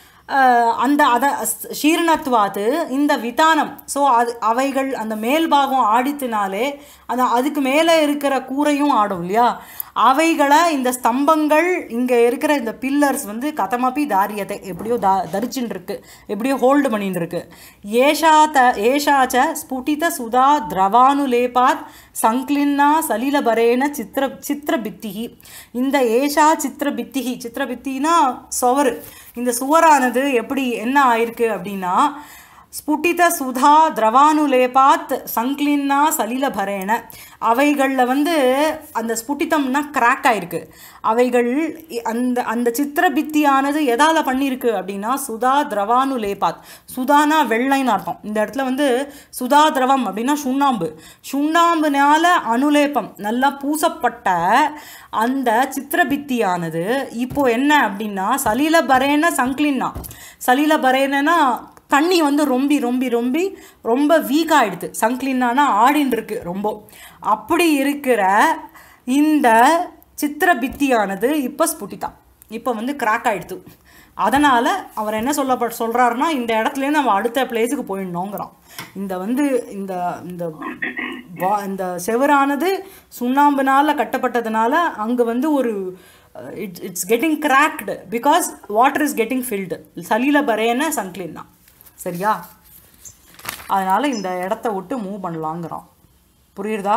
அஹ், அந்த அத ஷீரணத்வாத்து இந்த விதானம் ஸோ அது அவைகள் அந்த மேல் பாகம் ஆடித்தினாலே அந்த அதுக்கு மேலே இருக்கிற கூரையும் ஆடும் இல்லையா அவைகளை இந்த ஸ்தம்பங்கள் இங்கே இருக்கிற இந்த பில்லர்ஸ் வந்து கதமப்பி தாரியத்தை எப்படியோ தா தரிச்சுன்னு இருக்கு எப்படியோ ஹோல்டு பண்ணின்னு இருக்கு ஏஷா த ஏஷாச்ச ஸ்புட்டித சுதா திரவானுலேபாத் சங்க்லின்னா சலிலபரேன சித்திர சித்திரபித்திகி இந்த ஏஷா சித்திரபித்திகி சித்திரபித்தினா சுவர் இந்த சுவரானது எப்படி என்ன ஆயிருக்கு அப்படின்னா ஸ்புட்டித சுதா திரவானுலேபாத் சங்க்லின்னா சலிலபரேன அவைகளில் வந்து அந்த ஸ்புட்டிதம்னா கிராக் ஆயிருக்கு அவைகள் இ- அந்த அந்த சித்திரபித்தியானது எதால் பண்ணியிருக்கு அப்படின்னா சுதா திரவானுலேபாத் சுதானா வெள்ளைன்னு அர்த்தம் இந்த இடத்துல வந்து சுதா திரவம் அப்படின்னா சுண்ணாம்பு சுண்ணாம்புனால அனுலேபம் நல்லா பூசப்பட்ட அந்த சித்திரபித்தியானது இப்போ என்ன அப்படின்னா சலிலபரேன சங்க்லின்னா சலிலபரேனா தண்ணி வந்து ரொம்பி ரொம்பி ரொம்பி ரொம்ப வீக் ஆயிடுது சங்க்லின்னானா ஆடின்னு இருக்கு ரொம்ப அப்படி இருக்கிற இந்த சித்திரபித்தியானது இப்போ ஸ்புட்டிதா இப்போ வந்து கிராக் ஆயிடுது அதனால் அவர் என்ன சொல்ல சொல்கிறாருன்னா இந்த இடத்துலேருந்து நம்ம அடுத்த பிளேஸுக்கு போயிடணுங்கிறான் இந்த வந்து இந்த இந்த வா- இந்த செவரானது சுண்ணாம்புனால கட்டப்பட்டதுனால அங்கே வந்து ஒரு it's it's getting cracked because water is getting filled சலில பரேன சங்க்லின்னா சரியா அதனால் இந்த இடத்த விட்டு மூவ் பண்ணலாங்கிறான் புரியுறதா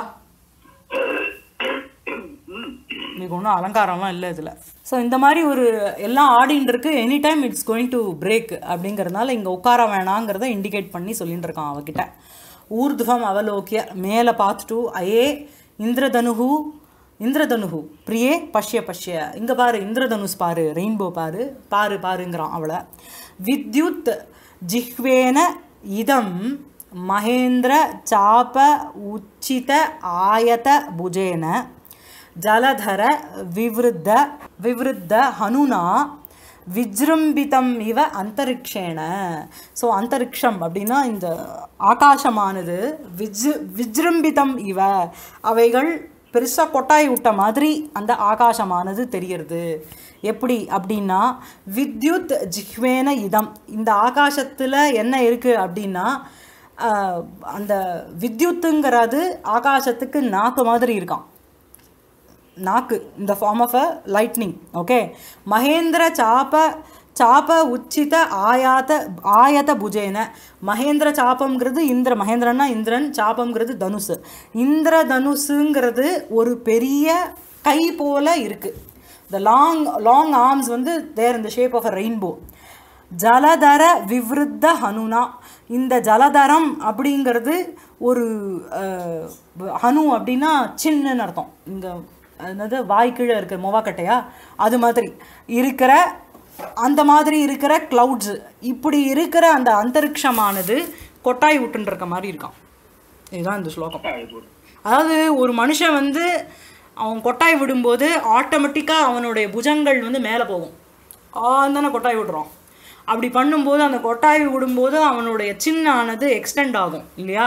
మీకు ஒன்றும் அலங்காரம்லாம் இல்லை இதில் ஸோ இந்த மாதிரி ஒரு எல்லாம் ஆடின்னு இருக்கு any time it's going to break அப்படிங்கிறதுனால இங்கே உட்கார வேணாங்கிறத இண்டிகேட் பண்ணி சொல்லிட்டு இருக்கான் அவகிட்ட ஊர்துவம் அவலோக்கிய மேலே பார்த்துட்டு அயே இந்திரதனுகு இந்திரதனுகு பிரியே பஷ்ய பஷ்ய இங்கே பாரு இந்திரதனுஷ் பாரு ரெயின்போ பாரு பாரு பாருங்கிறான் அவளை வித்யுத் ஜிஹ்வேன இதம் மகேந்திர சாப உச்சித ஆயத புஜேன ஜலதர விவருத்த விவருத்த ஹனுனா விஜృంభిதம் இவ அந்தரிக்ஷேன ஸோ அந்தரிக்ஷம் அப்படின்னா இந்த ஆகாசமானது விஜ் விஜృంభిதம் இவ அவைகள் பெருசாக கொட்டாய் விட்ட மாதிரி அந்த ஆகாசமானது தெரியறது எப்படி அப்படின்னா வித்யுத் ஜிஹ்வேன இதம் இந்த ஆகாசத்தில் என்ன இருக்குது அப்படின்னா ஆஹ், அந்த வித்யுத்துங்கிறது ஆகாசத்துக்கு நாக்கு மாதிரி இருக்கான் நாக்கு இந்த form of a lightning okay மகேந்திர சாப சாப உச்சித ஆயாத ஆயத புஜேன மகேந்திர சாபம்ங்கிறது இந்திர மகேந்திரன்னா இந்திரன் சாபம்ங்கிறது தனுசு இந்திர தனுசுங்கிறது ஒரு பெரிய கை போல இருக்கு த லாங் லாங் ஆர்ம்ஸ் வந்து தேர் இந்த ஷேப் ஆஃப் அ ரெயின்போ ஜலதர விவருத்த ஹனுனா இந்த ஜலதரம் அப்படிங்கிறது ஒரு அஹ், ஹனு அப்படின்னா சின்னன்னு அர்த்தம் இங்கே என்னது வாய் கீழே இருக்கிற மொவாக்கட்டையா அது மாதிரி இருக்கிற அந்த மாதிரி இருக்கிற கிளவுட்ஸ் இப்படி இருக்கிற அந்த அந்தரிக்ஷமானது கொட்டாய் விட்டுன்னு இருக்க மாதிரி இருக்கான் இதுதான் இந்த ஸ்லோகம் அதாவது ஒரு மனுஷன் வந்து அவன் கொட்டாய் விடும்போது ஆட்டோமேட்டிக்காக அவனுடைய புஜங்கள் வந்து மேலே போகும் ஆந்தானே கொட்டாய் விடுறான் அப்படி பண்ணும்போது அந்த கொட்டாய் விடும்போது அவனுடைய சின்னானது எக்ஸ்டெண்ட் ஆகும் இல்லையா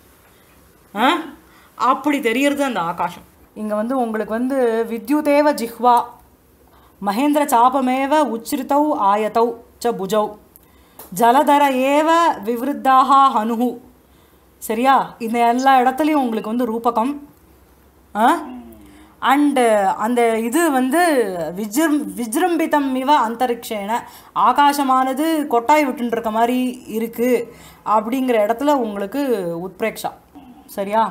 ஆ அப்படி தெரியறது அந்த ஆகாசம் இங்கே வந்து உங்களுக்கு வந்து வித்யுதேவ ஜிஹ்வா மகேந்திர சாபமேவ உச்சிரித்தௌ ஆயத்தௌ ச புஜௌ ஜலதர ஏவ விவருத்தாக ஹனுஹு சரியா இந்த எல்லா இடத்துலையும் உங்களுக்கு வந்து ரூபகம் ஆ அண்டு அந்த இது வந்து விஜிரும் விஜృంభిதம் இவ அந்தரிக்ஷேன ஆகாசமானது கொட்டாய் விட்டுன்னு இருக்க மாதிரி இருக்குது அப்படிங்கிற இடத்துல உங்களுக்கு உத்பிரேக்ஷா சரியா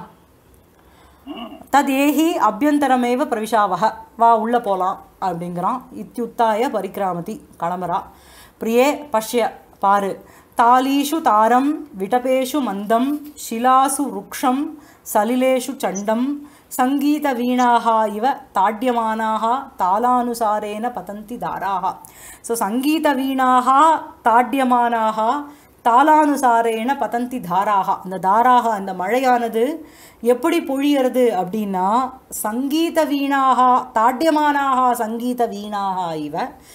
ததேஹி அபியந்தரமேவ பிரவிஷாவக வா உள்ளே போகலாம் அப்படிங்கிறான் இத்தியுத்தாய பரிக்கிராமதி கிளம்புறா பிரியே பஷ்ய பாரு தாலீஷு தாரம் விடபேஷு மந்தம் ஷிலாசு ருக்ஷம் சலிலேஷு சண்டம் சங்கீத வீணாக இவ தாட்யமானாக தாளானுசாரேன பதந்தி தாராக ஸோ சங்கீத வீணாக தாட்யமானாக தாளானுசாரேன பதந்தி தாராக அந்த தாராக அந்த மழையானது எப்படி பொழியறது அப்படின்னா சங்கீத வீணாக தாட்யமானாக சங்கீத வீணாக இவ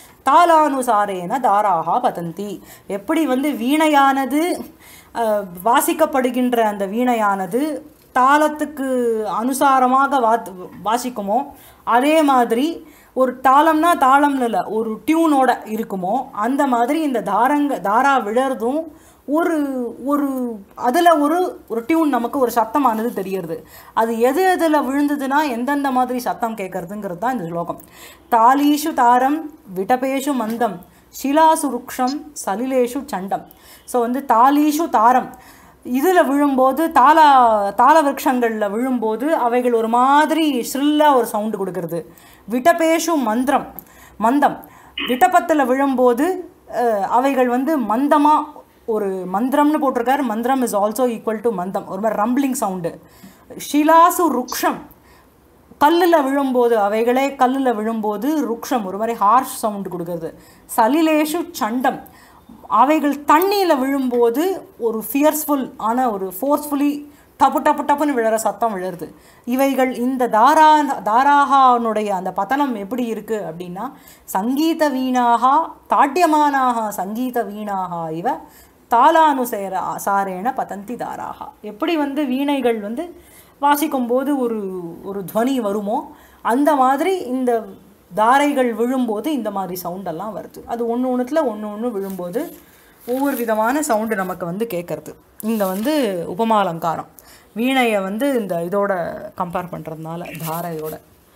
தாளானுசாரேன தாராக பதந்தி எப்படி வந்து வீணையானது அஹ், வாசிக்கப்படுகின்ற அந்த வீணையானது தாளத்துக்கு அனுசாரமாக வா வாசிக்குமோ அதே மாதிரி ஒரு தாளம்னா தாளம்னு இல்லை ஒரு டியூனோட இருக்குமோ அந்த மாதிரி இந்த தாரங்க தாரா விழறதும் ஒரு ஒரு அதில் ஒரு ஒரு டியூன் நமக்கு ஒரு சத்தமானது தெரியறது அது எது எதில் விழுந்ததுன்னா எந்தெந்த மாதிரி சத்தம் கேட்கறதுங்கிறது தான் இந்த ஸ்லோகம் தாலீஷு தாரம் விடபேஷு மந்தம் ஷிலாசு ருக்ஷம் சலிலேஷு சண்டம் ஸோ வந்து தாலீஷு தாரம் இதில் விழும்போது தாளா தாள விருட்சங்களில் விழும்போது அவைகள் ஒரு மாதிரி ஸ்ரில்லாக ஒரு சவுண்டு கொடுக்கறது விட்டபேஷு மந்திரம் மந்தம் விட்டப்பத்தில் விழும்போது அஹ், அவைகள் வந்து மந்தமாக ஒரு மந்திரம்னு போட்டிருக்காரு மந்திரம் இஸ் ஆல்சோ ஈக்குவல் டு மந்தம் ஒரு மாதிரி ரம்பிளிங் சவுண்டு ஷிலாசு ருக்ஷம் கல்லில் விழும்போது அவைகளே கல்லில் விழும்போது ருக்ஷம் ஒரு மாதிரி ஹார்ஷ் சவுண்டு கொடுக்கறது சலிலேஷு சண்டம் அவைகள் தண்ணியில் விழும்போது ஒரு ஃபியர்ஸ்ஃபுல் ஆன ஒரு ஃபோர்ஸ்ஃபுல்லி டப்பு டப்பு டப்புன்னு விழற சத்தம் விழுறது இவைகள் இந்த தாரா தாராகானுடைய அந்த பதனம் எப்படி இருக்குது அப்படின்னா சங்கீத வீணாக தாட்டியமானாக சங்கீத வீணாக இவ தாளானுசேர சாரேன பதந்தி தாராக எப்படி வந்து வீணைகள் வந்து வாசிக்கும்போது ஒரு ஒரு துவனி வருமோ அந்த மாதிரி இந்த தாரைகள் விழும்போது இந்த மாதிரி சவுண்டெல்லாம் வருது அது ஒன்று ஒன்றுத்தில் ஒன்று ஒன்று விழும்போது ஒவ்வொரு விதமான சவுண்டு நமக்கு வந்து கேட்கறது இங்கே வந்து உபமாலங்காரம் வீணையை வந்து இந்த இதோட கம்பேர் பண்ணுறதுனால தாரையோட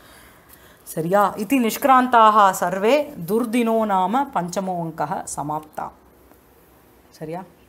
சரியா இது நிஷ்கிராந்தாக சர்வே துர்தினோ நாம பஞ்சமோ அங்கः சமாப்தா சரியா